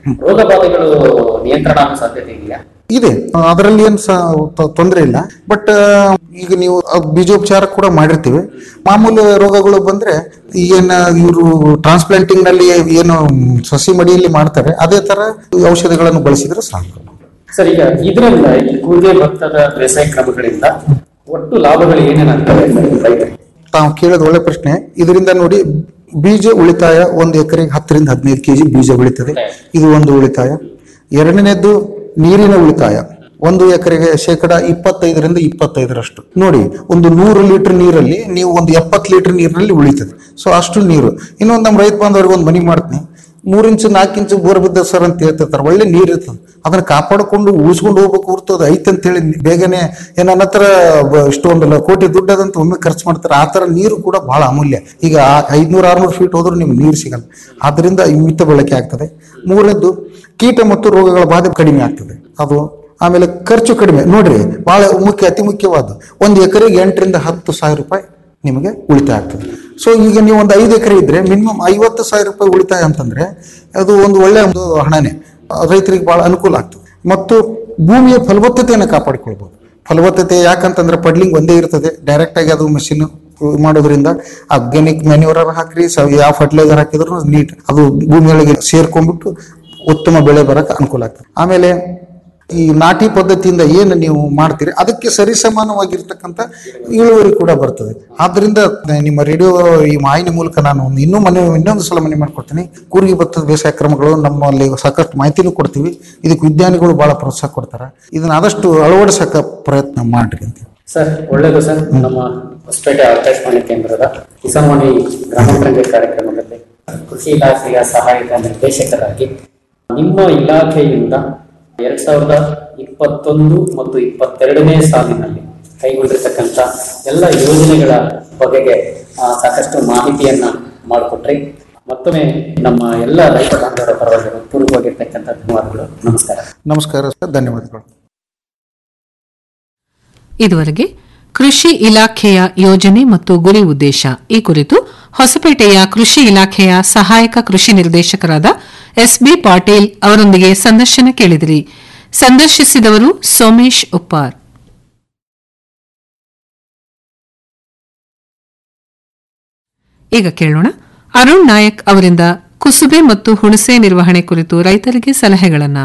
ರೋಗ ಬಾಧೆಗಳು ನಿಯಂತ್ರಣ ಆಗೋ ಸಾಧ್ಯತೆ ಇದೆಯಾ ಇದೆ ಅದರಲ್ಲಿ ಏನು ತೊಂದರೆ ಇಲ್ಲ ಬಟ್ ಈಗ ನೀವು ಆ ಬೀಜೋಪಚಾರ ಕೂಡ ಮಾಡಿರ್ತೀವಿ ಮಾಮೂಲಿ ರೋಗಗಳು ಬಂದ್ರೆ ಏನ ಇವರು ಟ್ರಾನ್ಸ್ಪ್ಲಾಂಟಿಂಗ್ ನಲ್ಲಿ ಏನು ಸಸಿ ಮಡಿಯಲ್ಲಿ ಮಾಡ್ತಾರೆ ಅದೇ ತರ ಈ ಔಷಧಿಗಳನ್ನು ಬಳಸಿದ್ರೆ ಸಾಕು ಸರ್ ಈಗ ಇದರಿಂದ ಈ ಕೂರ್ಗೆ ಭತ್ತದ ಬೇಸಾಯ ಕ್ರಮಗಳಿಂದ ಒಟ್ಟು ಲಾಭಗಳು ಏನೇನಾಗ್ತವೆ ರೈತರಿಗೆ ತಾವು ಕೇಳೋದು ಒಳ್ಳೆ ಪ್ರಶ್ನೆ ಇದರಿಂದ ನೋಡಿ ಬೀಜ ಉಳಿತಾಯ ಒಂದು ಎಕರೆಗೆ ಹತ್ತರಿಂದ ಹದಿನೈದು ಕೆಜಿ ಬೀಜ ಉಳಿತದೆ ಇದು ಒಂದು ಉಳಿತಾಯ ಎರಡನೇದ್ದು ನೀರಿನ ಉಳಿತಾಯ ಒಂದು ಎಕರೆಗೆ ಶೇಕಡ ಇಪ್ಪತ್ತೈದರಿಂದ ಇಪ್ಪತ್ತೈದರಷ್ಟು ನೋಡಿ ಒಂದು ನೂರು ಲೀಟರ್ ನೀರಲ್ಲಿ ನೀವು ಒಂದು ಎಪ್ಪತ್ತು ಲೀಟರ್ ನೀರಿನಲ್ಲಿ ಉಳಿತದೆ ಸೊ ಅಷ್ಟು ನೀರು ಇನ್ನೊಂದು ನಮ್ಮ ರೈತ ಬಾಂಧವರಿಗೆ ಒಂದು ಮನಿ ಮಾಡ್ತೀನಿ ಮೂರ್ ಇಂಚು ನಾಲ್ಕು ಇಂಚು ಬೋರ್ ಬಿದ್ದ ಸರ್ ಅಂತ ಹೇಳ್ತಿರ್ತಾರೆ ಒಳ್ಳೆ ನೀರ್ ಇರ್ತದೆ ಅದನ್ನ ಕಾಪಾಡಿಕೊಂಡು ಉಳಿಸ್ಕೊಂಡು ಹೋಗ್ಬೇಕು ಹೊರ್ತದ ಐತೆ ಅಂತೇಳಿ ಬೇಗನೆ ಏನ್ ನನ್ನ ಹತ್ರ ಬ- ಇಷ್ಟೊಂದು ಲ- ಕೋಟಿ ದುಡ್ಡು ಅದಂತ ಒಮ್ಮೆ ಖರ್ಚು ಮಾಡ್ತಾರೆ ಆ ತರ ನೀರು ಕೂಡ ಬಹಳ ಅಮೂಲ್ಯ ಈಗ ಐದ್ನೂರ ಆರ್ನೂರು ಫೀಟ್ ಹೋದ್ರೂ ನಿಮ್ಗೆ ನೀರು ಸಿಗಲ್ಲ ಆದ್ರಿಂದ ಈ ಮಿತ ಬಳಕೆ ಆಗ್ತದೆ ಮೂರನೇದ್ದು ಕೀಟ ಮತ್ತು ರೋಗಗಳ ಬಾಧೆ ಕಡಿಮೆ ಆಗ್ತದೆ ಅದು ಆಮೇಲೆ ಖರ್ಚು ಕಡಿಮೆ ನೋಡ್ರಿ ಬಹಳ ಮುಖ್ಯ ಅತಿ ಮುಖ್ಯವಾದ ಒಂದು ಎಕರೆಗೆ ಎಂಟರಿಂದ ಹತ್ತು ಸಾವಿರ ರೂಪಾಯಿ ನಿಮಗೆ ಉಳಿತಾಯ ಆಗ್ತದೆ ಸೊ ಈಗ ನೀವು ಒಂದು ಐದು ಎಕರೆ ಇದ್ರೆ ಮಿನಿಮಮ್ ಐವತ್ತು ಸಾವಿರ ರೂಪಾಯಿ ಉಳಿತಾಯ ಅಂತಂದ್ರೆ ಅದು ಒಂದು ಒಳ್ಳೆಯ ಒಂದು ಹಣನೇ ಆ, ರೈತರಿಗೆ ಬಹಳ ಅನುಕೂಲ ಆಗ್ತದೆ ಮತ್ತು ಭೂಮಿಯ ಫಲವತ್ತತೆಯನ್ನು ಕಾಪಾಡಿಕೊಳ್ಬಹುದು ಫಲವತ್ತತೆ ಯಾಕಂತಂದ್ರೆ ಪಡ್ಲಿಂಗ್ ಒಂದೇ ಇರ್ತದೆ ಡೈರೆಕ್ಟ್ ಆಗಿ ಅದು ಮೆಷಿನ್ ಮಾಡೋದ್ರಿಂದ ಆರ್ಗ್ಯಾನಿಕ್ ಮ್ಯಾನ್ಯೂರ್ ಹಾಕ್ರಿ ಸ- ಯಾವ ಫರ್ಟಿಲೈಸರ್ ಹಾಕಿದ್ರು ನೀಟ್ ಅದು ಭೂಮಿಯೊಳಗೆ ಸೇರ್ಕೊಂಡ್ಬಿಟ್ಟು ಉತ್ತಮ ಬೆಳೆ ಬರಕ್ಕೆ ಅನುಕೂಲ ಆಗ್ತದೆ ಆಮೇಲೆ ಈ ನಾಟಿ ಪದ್ಧತಿಯಿಂದ ಏನು ನೀವು ಮಾಡ್ತೀರಿ ಅದಕ್ಕೆ ಸರಿಸಮಾನವಾಗಿರ್ತಕ್ಕಂಥ ಇಳುವರಿ ಕೂಡ ಬರ್ತದೆ ಆದ್ರಿಂದ ನಿಮ್ಮ ರೇಡಿಯೋ ಈ ಮಾಹಿತಿ ಮೂಲಕ ನಾನು ಒಂದು ಇನ್ನೂ ಮನೆ ಇನ್ನೊಂದು ಸಲ ಮನೆ ಮಾಡ್ಕೊಡ್ತೀನಿ ಕೂರ್ಗಿ ಭತ್ತದ ಬೇಸಾಯ ಕ್ರಮಗಳು ನಮ್ಮಲ್ಲಿ ಸಾಕಷ್ಟು ಮಾಹಿತಿನೂ ಕೊಡ್ತೀವಿ ಇದಕ್ಕೆ ವಿಜ್ಞಾನಿಗಳು ಬಹಳ ಪ್ರೋತ್ಸಾಹ ಕೊಡ್ತಾರೆ ಇದನ್ನ ಆದಷ್ಟು ಅಳವಡಿಸಕ ಪ್ರಯತ್ನ ಮಾಡ್ರಿ ಅಂತ ಸರ್ ಒಳ್ಳೆಯದು ಸರ್ ನಮ್ಮ ಹೊಸಪೇಟೆ ಆಕಾಶವಾಣಿ ಕೇಂದ್ರದ ಕಿಸಾನ್ವಾಣಿ ಗ್ರಾಮಾಂತರಂಗ ಕಾರ್ಯಕ್ರಮದಲ್ಲಿ ಕೃಷಿ ಇಲಾಖೆಯ ಸಹಾಯಕ ನಿರ್ದೇಶಕರಾಗಿ ನಿಮ್ಮ ಇಲಾಖೆಯಿಂದ ಎರಡ್ ಸಾವಿರದ ಇಪ್ಪತ್ತೊಂದು ಮತ್ತು ಇಪ್ಪತ್ತೆರಡನೇ ಸಾಲಿನಲ್ಲಿ ಕೈಗೊಂಡಿರ್ತಕ್ಕಂಥ ಎಲ್ಲ ಯೋಜನೆಗಳ ಬಗೆಗೆ ಆ, ಸಾಕಷ್ಟು ಮಾಹಿತಿಯನ್ನ ಮಾಡಿಕೊಟ್ರಿ ಮತ್ತೊಮ್ಮೆ ನಮ್ಮ ಎಲ್ಲ ರೈತ ಬಾಂಧವರ ಪರವಾಗಿ ಪೂರ್ವವಾಗಿರ್ತಕ್ಕಂಥ ಧನ್ಯವಾದಗಳು ನಮಸ್ಕಾರ ನಮಸ್ಕಾರ ಸರ್ ಧನ್ಯವಾದಗಳು ಇದುವರೆಗೆ ಕೃಷಿ ಇಲಾಖೆಯ ಯೋಜನೆ ಮತ್ತು ಗುರಿ ಉದ್ದೇಶ ಈ ಕುರಿತು ಹೊಸಪೇಟೆಯ ಕೃಷಿ ಇಲಾಖೆಯ ಸಹಾಯಕ ಕೃಷಿ ನಿರ್ದೇಶಕರಾದ ಎಸ್ಬಿ ಪಾಟೀಲ್ ಅವರೊಂದಿಗೆ ಸಂದರ್ಶನ ಕೇಳಿದಿರಿ ಸಂದರ್ಶಿಸಿದವರು ಸೋಮೇಶ್ ಉಪ್ಪಾರ್ ಈಗ ಕೇಳೋಣ ಅರುಣ್ ನಾಯಕ್ ಅವರಿಂದ ಕುಸುಬೆ ಮತ್ತು ಹುಣಸೆ ನಿರ್ವಹಣೆ ಕುರಿತು ರೈತರಿಗೆ ಸಲಹೆಗಳನ್ನು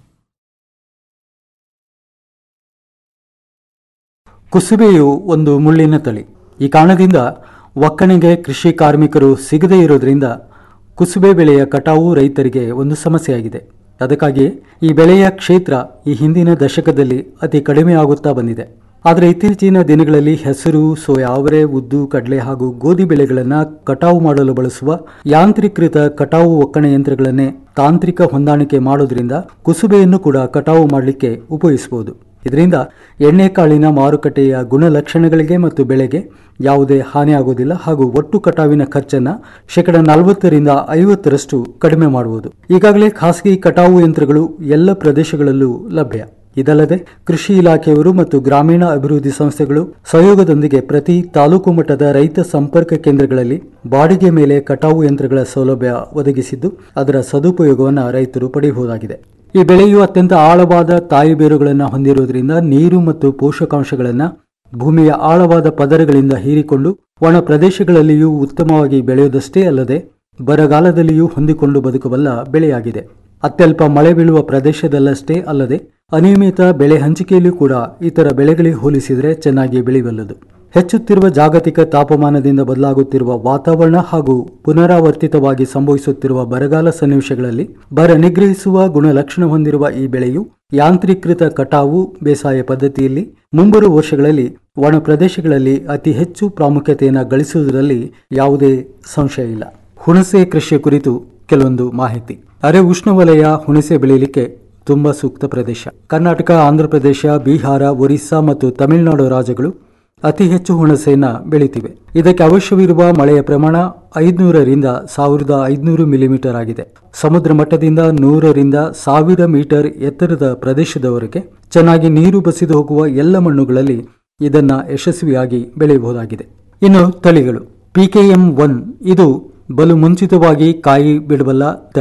ಕುಸುಬೆಯು ಒಂದು ಮುಳ್ಳಿನ ತಳಿ ಈ ಕಾರಣದಿಂದ ಒಕ್ಕಣೆಗೆ ಕೃಷಿ ಕಾರ್ಮಿಕರು ಸಿಗದೇ ಇರೋದ್ರಿಂದ ಕುಸುಬೆ ಬೆಳೆಯ ಕಟಾವು ರೈತರಿಗೆ ಒಂದು ಸಮಸ್ಯೆಯಾಗಿದೆ ಅದಕ್ಕಾಗಿ ಈ ಬೆಳೆಯ ಕ್ಷೇತ್ರ ಈ ಹಿಂದಿನ ದಶಕದಲ್ಲಿ ಅತಿ ಕಡಿಮೆ ಆಗುತ್ತಾ ಬಂದಿದೆ ಆದರೆ ಇತ್ತೀಚಿನ ದಿನಗಳಲ್ಲಿ ಹೆಸರು ಸೋಯಾ ಅವರೆ ಉದ್ದು ಕಡಲೆ ಹಾಗೂ ಗೋಧಿ ಬೆಳೆಗಳನ್ನು ಕಟಾವು ಮಾಡಲು ಬಳಸುವ ಯಾಂತ್ರೀಕೃತ ಕಟಾವು ಒಕ್ಕಣೆ ಯಂತ್ರಗಳನ್ನೇ ತಾಂತ್ರಿಕ ಹೊಂದಾಣಿಕೆ ಮಾಡೋದ್ರಿಂದ ಕುಸುಬೆಯನ್ನು ಕೂಡ ಕಟಾವು ಮಾಡಲಿಕ್ಕೆ ಉಪಯೋಗಿಸಬಹುದು ಇದರಿಂದ ಎಣ್ಣೆಕಾಳಿನ ಮಾರುಕಟ್ಟೆಯ ಗುಣಲಕ್ಷಣಗಳಿಗೆ ಮತ್ತು ಬೆಳೆಗೆ ಯಾವುದೇ ಹಾನಿಯಾಗುವುದಿಲ್ಲ ಹಾಗೂ ಒಟ್ಟು ಕಟಾವಿನ ಖರ್ಚನ್ನ ಶೇಕಡ ನಲವತ್ತರಿಂದ ಐವತ್ತರಷ್ಟು ಕಡಿಮೆ ಮಾಡುವುದು ಈಗಾಗಲೇ ಖಾಸಗಿ ಕಟಾವು ಯಂತ್ರಗಳು ಎಲ್ಲ ಪ್ರದೇಶಗಳಲ್ಲೂ ಲಭ್ಯ ಇದಲ್ಲದೆ ಕೃಷಿ ಇಲಾಖೆಯವರು ಮತ್ತು ಗ್ರಾಮೀಣ ಅಭಿವೃದ್ಧಿ ಸಂಸ್ಥೆಗಳು ಸಹಯೋಗದೊಂದಿಗೆ ಪ್ರತಿ ತಾಲೂಕು ಮಟ್ಟದ ರೈತ ಸಂಪರ್ಕ ಕೇಂದ್ರಗಳಲ್ಲಿ ಬಾಡಿಗೆ ಮೇಲೆ ಕಟಾವು ಯಂತ್ರಗಳ ಸೌಲಭ್ಯ ಒದಗಿಸಿದ್ದು ಅದರ ಸದುಪಯೋಗವನ್ನು ರೈತರು ಪಡೆಯಬಹುದಾಗಿದೆ ಈ ಬೆಳೆಯು ಅತ್ಯಂತ ಆಳವಾದ ತಾಯಿ ಬೇರುಗಳನ್ನು ಹೊಂದಿರುವುದರಿಂದ ನೀರು ಮತ್ತು ಪೋಷಕಾಂಶಗಳನ್ನು ಭೂಮಿಯ ಆಳವಾದ ಪದರಗಳಿಂದ ಹೀರಿಕೊಂಡು ಒಣ ಪ್ರದೇಶಗಳಲ್ಲಿಯೂ ಉತ್ತಮವಾಗಿ ಬೆಳೆಯುವುದಷ್ಟೇ ಅಲ್ಲದೆ ಬರಗಾಲದಲ್ಲಿಯೂ ಹೊಂದಿಕೊಂಡು ಬದುಕಬಲ್ಲ ಬೆಳೆಯಾಗಿದೆ ಅತ್ಯಲ್ಪ ಮಳೆ ಬೀಳುವ ಪ್ರದೇಶದಲ್ಲಷ್ಟೇ ಅಲ್ಲದೆ ಅನಿಯಮಿತ ಬೆಳೆ ಹಂಚಿಕೆಯಲ್ಲೂ ಕೂಡ ಇತರ ಬೆಳೆಗಳಿಗೆ ಹೋಲಿಸಿದರೆ ಚೆನ್ನಾಗಿ ಬೆಳೆಯಬಲ್ಲದು ಹೆಚ್ಚುತ್ತಿರುವ ಜಾಗತಿಕ ತಾಪಮಾನದಿಂದ ಬದಲಾಗುತ್ತಿರುವ ವಾತಾವರಣ ಹಾಗೂ ಪುನರಾವರ್ತಿತವಾಗಿ ಸಂಭವಿಸುತ್ತಿರುವ ಬರಗಾಲ ಸನ್ನಿವೇಶಗಳಲ್ಲಿ ಬರ ನಿಗ್ರಹಿಸುವ ಗುಣಲಕ್ಷಣ ಹೊಂದಿರುವ ಈ ಬೆಳೆಯು ಯಾಂತ್ರೀಕೃತ ಕಟಾವು ಬೇಸಾಯ ಪದ್ಧತಿಯಲ್ಲಿ ಮುಂಬರುವ ವರ್ಷಗಳಲ್ಲಿ ಒಣ ಪ್ರದೇಶಗಳಲ್ಲಿ ಅತಿ ಹೆಚ್ಚು ಪ್ರಾಮುಖ್ಯತೆಯನ್ನು ಗಳಿಸುವುದರಲ್ಲಿ ಯಾವುದೇ ಸಂಶಯ ಇಲ್ಲ ಹುಣಸೆ ಕೃಷಿ ಕುರಿತು ಕೆಲವೊಂದು ಮಾಹಿತಿ ಅರೆ ಉಷ್ಣವಲಯ ಹುಣಸೆ ಬೆಳೆಯಲಿಕ್ಕೆ ತುಂಬಾ ಸೂಕ್ತ ಪ್ರದೇಶ ಕರ್ನಾಟಕ ಆಂಧ್ರಪ್ರದೇಶ ಬಿಹಾರ ಒರಿಸ್ಸಾ ಮತ್ತು ತಮಿಳುನಾಡು ರಾಜ್ಯಗಳು ಅತಿ ಹೆಚ್ಚು ಹುಣಸೆಯನ್ನ ಬೆಳಿತಿವೆ ಇದಕ್ಕೆ ಅವಶ್ಯವಿರುವ ಮಳೆಯ ಪ್ರಮಾಣ ಐದುನೂರರಿಂದ ಸಾವಿರದ ಐದುನೂರು ಮಿಲಿಮೀಟರ್ ಆಗಿದೆ ಸಮುದ್ರ ಮಟ್ಟದಿಂದ ನೂರರಿಂದ ಸಾವಿರ ಮೀಟರ್ ಎತ್ತರದ ಪ್ರದೇಶದವರೆಗೆ ಚೆನ್ನಾಗಿ ನೀರು ಬಸಿದು ಹೋಗುವ ಎಲ್ಲ ಮಣ್ಣುಗಳಲ್ಲಿ ಇದನ್ನ ಯಶಸ್ವಿಯಾಗಿ ಬೆಳೆಯಬಹುದಾಗಿದೆ ಇನ್ನು ತಳಿಗಳು ಪಿಕೆಎಂ ಒನ್ ಇದು ಬಲು ಮುಂಚಿತವಾಗಿ ಕಾಯಿ ಬಿಡಬಲ್ಲ ತಳಿ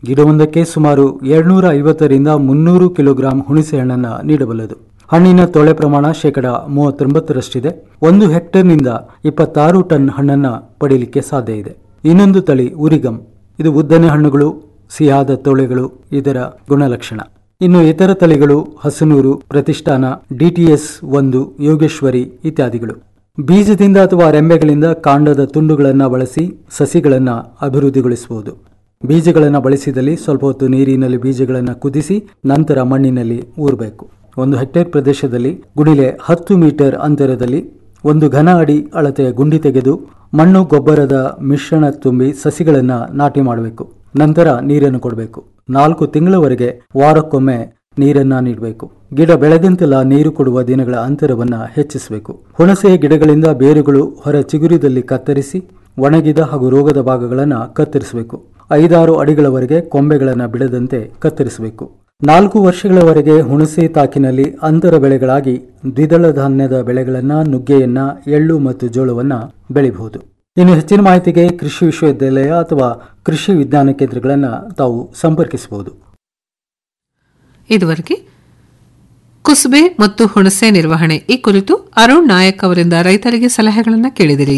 ಗಿಡವೊಂದಕ್ಕೆ ಸುಮಾರು ಎರಡ್ನೂರ ಐವತ್ತರಿಂದ ಮುನ್ನೂರು ಕಿಲೋಗ್ರಾಂ ಹುಣಸೆ ಹಣ್ಣನ್ನು ನೀಡಬಲ್ಲದು ಹಣ್ಣಿನ ತೊಳೆ ಪ್ರಮಾಣ ಶೇಕಡ ಮೂವತ್ತೊಂಬತ್ತರಷ್ಟಿದೆ ಒಂದು ಹೆಕ್ಟೇರ್ನಿಂದ ಇಪ್ಪತ್ತಾರು ಟನ್ ಹಣ್ಣನ್ನು ಪಡೆಯಲಿಕ್ಕೆ ಸಾಧ್ಯ ಇದೆ ಇನ್ನೊಂದು ತಳಿ ಉರಿಗಮ್ ಇದು ಉದ್ದನೆ ಹಣ್ಣುಗಳು ಸಿಹಿಯಾದ ತೊಳೆಗಳು ಇದರ ಗುಣಲಕ್ಷಣ ಇನ್ನು ಇತರ ತಳಿಗಳು ಹಸನೂರು ಪ್ರತಿಷ್ಠಾನ ಡಿಟಿಎಸ್ ಒಂದು ಯೋಗೇಶ್ವರಿ ಇತ್ಯಾದಿಗಳು ಬೀಜದಿಂದ ಅಥವಾ ರೆಂಬೆಗಳಿಂದ ಕಾಂಡದ ತುಂಡುಗಳನ್ನು ಬಳಸಿ ಸಸಿಗಳನ್ನು ಅಭಿವೃದ್ಧಿಗೊಳಿಸಬಹುದು ಬೀಜಗಳನ್ನು ಬಳಸಿದಲ್ಲಿ ಸ್ವಲ್ಪ ಹೊತ್ತು ನೀರಿನಲ್ಲಿ ಬೀಜಗಳನ್ನು ಕುದಿಸಿ ನಂತರ ಮಣ್ಣಿನಲ್ಲಿ ಊರಬೇಕು ಒಂದು ಹೆಕ್ಟೇರ್ ಪ್ರದೇಶದಲ್ಲಿ ಗುಡಿಲೆ ಹತ್ತು ಮೀಟರ್ ಅಂತರದಲ್ಲಿ ಒಂದು ಘನ ಅಡಿ ಅಳತೆಯ ಗುಂಡಿ ತೆಗೆದು ಮಣ್ಣು ಗೊಬ್ಬರದ ಮಿಶ್ರಣ ತುಂಬಿ ಸಸಿಗಳನ್ನು ನಾಟಿ ಮಾಡಬೇಕು ನಂತರ ನೀರನ್ನು ಕೊಡಬೇಕು ನಾಲ್ಕು ತಿಂಗಳವರೆಗೆ ವಾರಕ್ಕೊಮ್ಮೆ ನೀರನ್ನ ನೀಡಬೇಕು ಗಿಡ ಬೆಳೆದಂತೆಲ್ಲ ನೀರು ಕೊಡುವ ದಿನಗಳ ಅಂತರವನ್ನ ಹೆಚ್ಚಿಸಬೇಕು ಹುಣಸೆಯ ಗಿಡಗಳಿಂದ ಬೇರುಗಳು ಹೊರ ಚಿಗುರಿದಲ್ಲಿ ಕತ್ತರಿಸಿ ಒಣಗಿದ ಹಾಗೂ ರೋಗದ ಭಾಗಗಳನ್ನು ಕತ್ತರಿಸಬೇಕು ಐದಾರು ಅಡಿಗಳವರೆಗೆ ಕೊಂಬೆಗಳನ್ನು ಬಿಡದಂತೆ ಕತ್ತರಿಸಬೇಕು ನಾಲ್ಕು ವರ್ಷಗಳವರೆಗೆ ಹುಣಸೆ ತಾಕಿನಲ್ಲಿ ಅಂತರ ಬೆಳೆಗಳಾಗಿ ದ್ವಿದಳ ಧಾನ್ಯದ ಬೆಳೆಗಳನ್ನ ನುಗ್ಗೆಯನ್ನ ಎಳ್ಳು ಮತ್ತು ಜೋಳವನ್ನ ಬೆಳೆಯಬಹುದು ಇನ್ನು ಹೆಚ್ಚಿನ ಮಾಹಿತಿಗೆ ಕೃಷಿ ವಿಶ್ವವಿದ್ಯಾಲಯ ಅಥವಾ ಕೃಷಿ ವಿಜ್ಞಾನ ಕೇಂದ್ರಗಳನ್ನು ತಾವು ಸಂಪರ್ಕಿಸಬಹುದು ಇದುವರೆಗೆ ಕುಸುಬೆ ಮತ್ತು ಹುಣಸೆ ನಿರ್ವಹಣೆ ಈ ಕುರಿತು ಅರುಣ್ ನಾಯಕ್ ಅವರಿಂದ ರೈತರಿಗೆ ಸಲಹೆಗಳನ್ನು ಕೇಳಿದಿರಿ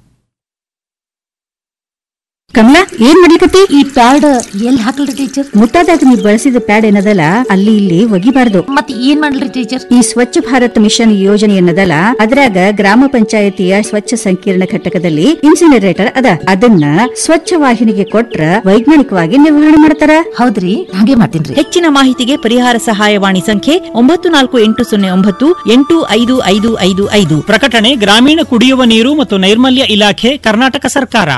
ಕಮಲಾ ಏನ್ ಮಾಡ್ಲಿಕತ್ತಿ ಈ ಪ್ಯಾಡ್ ಎಲ್ಲಿ ಹಾಕಲ್ರಿ ಟೀಚರ್ ಮುಟ್ಟಾದಾಗ ನೀವು ಬಳಸಿದ ಪ್ಯಾಡ್ ಏನದಲ್ಲ ಅಲ್ಲಿ ಇಲ್ಲಿ ಒಗಿಬಾರ್ದು ಮತ್ತೆ ಏನ್ ಮಾಡ್ಲಿ ಟೀಚರ್ ಈ ಸ್ವಚ್ಛ ಭಾರತ್ ಮಿಷನ್ ಯೋಜನೆ ಏನದಲ್ಲ ಅದ್ರಾಗ ಗ್ರಾಮ ಪಂಚಾಯತಿಯ ಸ್ವಚ್ಛ ಸಂಕೀರ್ಣ ಘಟಕದಲ್ಲಿ ಇನ್ಸಿನರೇಟರ್ ಅದ ಅದನ್ನ ಸ್ವಚ್ಛ ವಾಹಿನಿಗೆ ಕೊಟ್ರ ವೈಜ್ಞಾನಿಕವಾಗಿ ನಿರ್ವಹಣೆ ಮಾಡ್ತಾರ ಹೌದ್ರಿ ಹಾಗೆ ಮಾಡ್ತೀನಿ ಹೆಚ್ಚಿನ ಮಾಹಿತಿಗೆ ಪರಿಹಾರ ಸಹಾಯವಾಣಿ ಸಂಖ್ಯೆ ಒಂಬತ್ತು ನಾಲ್ಕು ಎಂಟು ಸೊನ್ನೆ ಒಂಬತ್ತು ಎಂಟು ಐದು ಐದು ಐದು ಐದು ಪ್ರಕಟಣೆ ಗ್ರಾಮೀಣ ಕುಡಿಯುವ ನೀರು ಮತ್ತು ನೈರ್ಮಲ್ಯ ಇಲಾಖೆ ಕರ್ನಾಟಕ ಸರ್ಕಾರ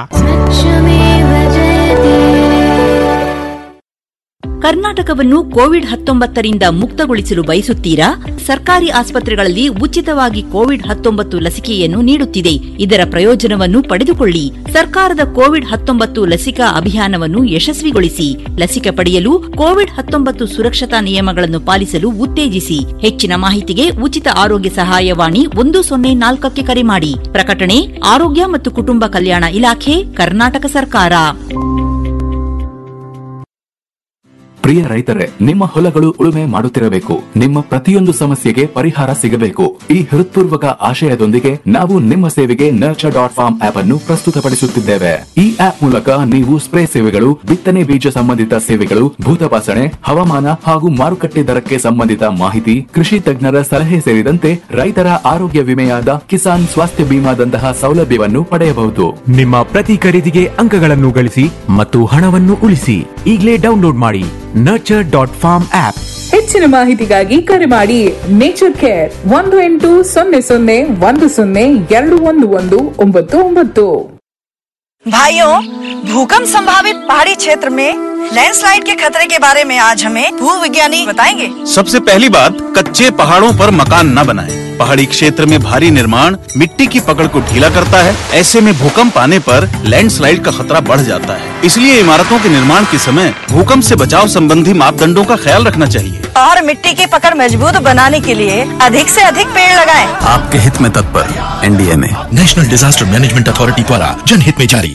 ಕರ್ನಾಟಕವನ್ನು ಕೋವಿಡ್ ಹತ್ತೊಂಬತ್ತರಿಂದ ಮುಕ್ತಗೊಳಿಸಲು ಬಯಸುತ್ತೀರಾ ಸರ್ಕಾರಿ ಆಸ್ಪತ್ರೆಗಳಲ್ಲಿ ಉಚಿತವಾಗಿ ಕೋವಿಡ್ ಹತ್ತೊಂಬತ್ತು ಲಸಿಕೆಯನ್ನು ನೀಡುತ್ತಿದೆ ಇದರ ಪ್ರಯೋಜನವನ್ನು ಪಡೆದುಕೊಳ್ಳಿ ಸರ್ಕಾರದ ಕೋವಿಡ್ ಹತ್ತೊಂಬತ್ತು ಲಸಿಕಾ ಅಭಿಯಾನವನ್ನು ಯಶಸ್ವಿಗೊಳಿಸಿ ಲಸಿಕೆ ಪಡೆಯಲು ಕೋವಿಡ್ ಹತ್ತೊಂಬತ್ತು ಸುರಕ್ಷತಾ ನಿಯಮಗಳನ್ನು ಪಾಲಿಸಲು ಉತ್ತೇಜಿಸಿ ಹೆಚ್ಚಿನ ಮಾಹಿತಿಗೆ ಉಚಿತ ಆರೋಗ್ಯ ಸಹಾಯವಾಣಿ ಒಂದು ಸೊನ್ನೆ ನಾಲ್ಕಕ್ಕೆ ಕರೆ ಮಾಡಿ ಪ್ರಕಟಣೆ ಆರೋಗ್ಯ ಮತ್ತು ಕುಟುಂಬ ಕಲ್ಯಾಣ ಇಲಾಖೆ ಕರ್ನಾಟಕ ಸರ್ಕಾರ ಪ್ರಿಯ ರೈತರೇ ನಿಮ್ಮ ಹೊಲಗಳು ಉಳುಮೆ ಮಾಡುತ್ತಿರಬೇಕು ನಿಮ್ಮ ಪ್ರತಿಯೊಂದು ಸಮಸ್ಯೆಗೆ ಪರಿಹಾರ ಸಿಗಬೇಕು ಈ ಹೃತ್ಪೂರ್ವಕ ಆಶಯದೊಂದಿಗೆ ನಾವು ನಿಮ್ಮ ಸೇವೆಗೆ ನರ್ಚರ್ ಡಾಟ್ ಫಾರ್ಮ್ ಆಪ್ ಅನ್ನು ಪ್ರಸ್ತುತಪಡಿಸುತ್ತಿದ್ದೇವೆ ಈ ಆಪ್ ಮೂಲಕ ನೀವು ಸ್ಪ್ರೇ ಸೇವೆಗಳು ಬಿತ್ತನೆ ಬೀಜ ಸಂಬಂಧಿತ ಸೇವೆಗಳು ಭೂತಪಾಸಣೆ ಹವಾಮಾನ ಹಾಗೂ ಮಾರುಕಟ್ಟೆ ದರಕ್ಕೆ ಸಂಬಂಧಿತ ಮಾಹಿತಿ ಕೃಷಿ ತಜ್ಞರ ಸಲಹೆ ಸೇರಿದಂತೆ ರೈತರ ಆರೋಗ್ಯ ವಿಮೆಯಾದ ಕಿಸಾನ್ ಸ್ವಾಸ್ಥ್ಯ ಬಿಮಾದಂತಹ ಸೌಲಭ್ಯವನ್ನು ಪಡೆಯಬಹುದು ನಿಮ್ಮ ಪ್ರತಿ ಖರೀದಿಗೆ ಅಂಕಗಳನ್ನು ಗಳಿಸಿ ಮತ್ತು ಹಣವನ್ನು ಉಳಿಸಿ ಈಗಲೇ ಡೌನ್ಲೋಡ್ ಮಾಡಿ ನರ್ಚರ್ ಡಾಟ್ ಫಾರ್ಮ್ ಆಪ್ ಹೆಚ್ಚಿನ ಮಾಹಿತಿಗಾಗಿ ಕರೆ ಮಾಡಿ ನೇಚರ್ ಕೇರ್ ಒಂದು ಎಂಟು ಸೊನ್ನೆ ಸೊನ್ನೆ ಒಂದು ಸೊನ್ನೆ ಎರಡು ಒಂದು ಒಂದು ಒಂಬತ್ತು ಒಂಬತ್ತು भाइयों भूकंप संभावित पहाड़ी क्षेत्र में लैंडस्लाइड के खतरे के बारे में आज हमें भू विज्ञानी बताएंगे सबसे पहली बात कच्चे पहाड़ों पर मकान न बनाएं। पहाड़ी क्षेत्र में भारी निर्माण मिट्टी की पकड़ को ढीला करता है ऐसे में भूकंप आने पर लैंडस्लाइड का खतरा बढ़ जाता है इसलिए इमारतों के निर्माण के समय भूकंप से बचाव संबंधी मापदंडों का ख्याल रखना चाहिए और मिट्टी की पकड़ मजबूत बनाने के लिए अधिक से अधिक पेड़ लगाएं। आपके हित में तत्पर एनडीए में नेशनल डिजास्टर मैनेजमेंट अथॉरिटी द्वारा जनहित में जारी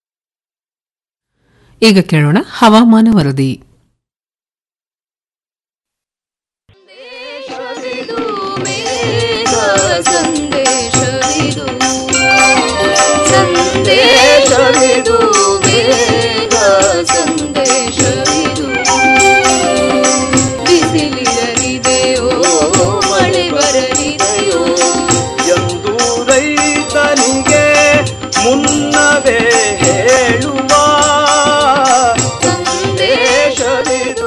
ಈಗ ಕೇಳೋಣ ಹವಾಮಾನ ವರದಿ ಸಂದೇಶವಿದು ಸಂದೇಶವಿದು ಬೇಗ ಸಂದೇಶವಿದು ಬಿಸಿಲಿರಲಿದೆಯೋ ಮಳೆ ಬರಲಿದೆಯೋ ಎಂದು ರೈತನಿಗೆ ಮುನ್ನವೇ ಹೇಳುವ ಸಂದೇಶವಿದು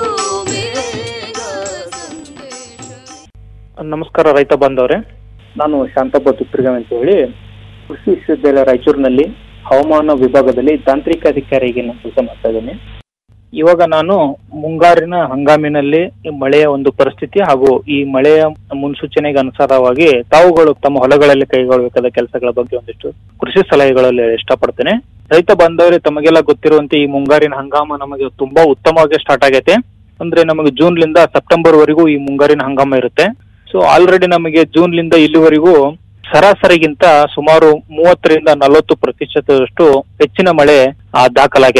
ನಮಸ್ಕಾರ ರೈತ ಬಾಂಧವರೇ ನಾನು ಶಾಂತಪ್ಪ ತುಪ್ರಿಗಮ್ ಅಂತ ಹೇಳಿ ಕೃಷಿ ವಿಶ್ವವಿದ್ಯಾಲಯ ರಾಯಚೂರಿನಲ್ಲಿ ಹವಾಮಾನ ವಿಭಾಗದಲ್ಲಿ ತಾಂತ್ರಿಕ ಅಧಿಕಾರಿಯಾಗಿ ನಾನು ಕೆಲಸ ಮಾಡ್ತಾ ಇದ್ದೇನೆ ಇವಾಗ ನಾನು ಮುಂಗಾರಿನ ಹಂಗಾಮಿನಲ್ಲಿ ಈ ಮಳೆಯ ಒಂದು ಪರಿಸ್ಥಿತಿ ಹಾಗೂ ಈ ಮಳೆಯ ಮುನ್ಸೂಚನೆಗೆ ಅನುಸಾರವಾಗಿ ತಾವುಗಳು ತಮ್ಮ ಹೊಲಗಳಲ್ಲಿ ಕೈಗೊಳ್ಳಬೇಕಾದ ಕೆಲಸಗಳ ಬಗ್ಗೆ ಒಂದಿಷ್ಟು ಕೃಷಿ ಸಲಹೆಗಳಲ್ಲಿ ಇಷ್ಟಪಡ್ತೇನೆ ರೈತ ಬಾಂಧವರೇ ತಮಗೆಲ್ಲ ಗೊತ್ತಿರುವಂತೆ ಈ ಮುಂಗಾರಿನ ಹಂಗಾಮ ನಮಗೆ ತುಂಬಾ ಉತ್ತಮವಾಗಿ ಸ್ಟಾರ್ಟ್ ಆಗೈತೆ ಅಂದ್ರೆ ನಮಗೆ ಜೂನ್ ಲಿಂದ ಸೆಪ್ಟೆಂಬರ್ ವರೆಗೂ ಈ ಮುಂಗಾರಿನ ಹಂಗಾಮ ಇರುತ್ತೆ ಸೊ ಆಲ್ರೆಡಿ ನಮಗೆ ಜೂನ್ ಲಿಂದ ಇಲ್ಲಿವರೆಗೂ ಸರಾಸರಿಗಿಂತ ಸುಮಾರು ಮೂವತ್ತರಿಂದ ನಲವತ್ತು ಪ್ರತಿಶತದಷ್ಟು ಹೆಚ್ಚಿನ ಮಳೆ ಆ, ದಾಖಲಾಗೈತೆ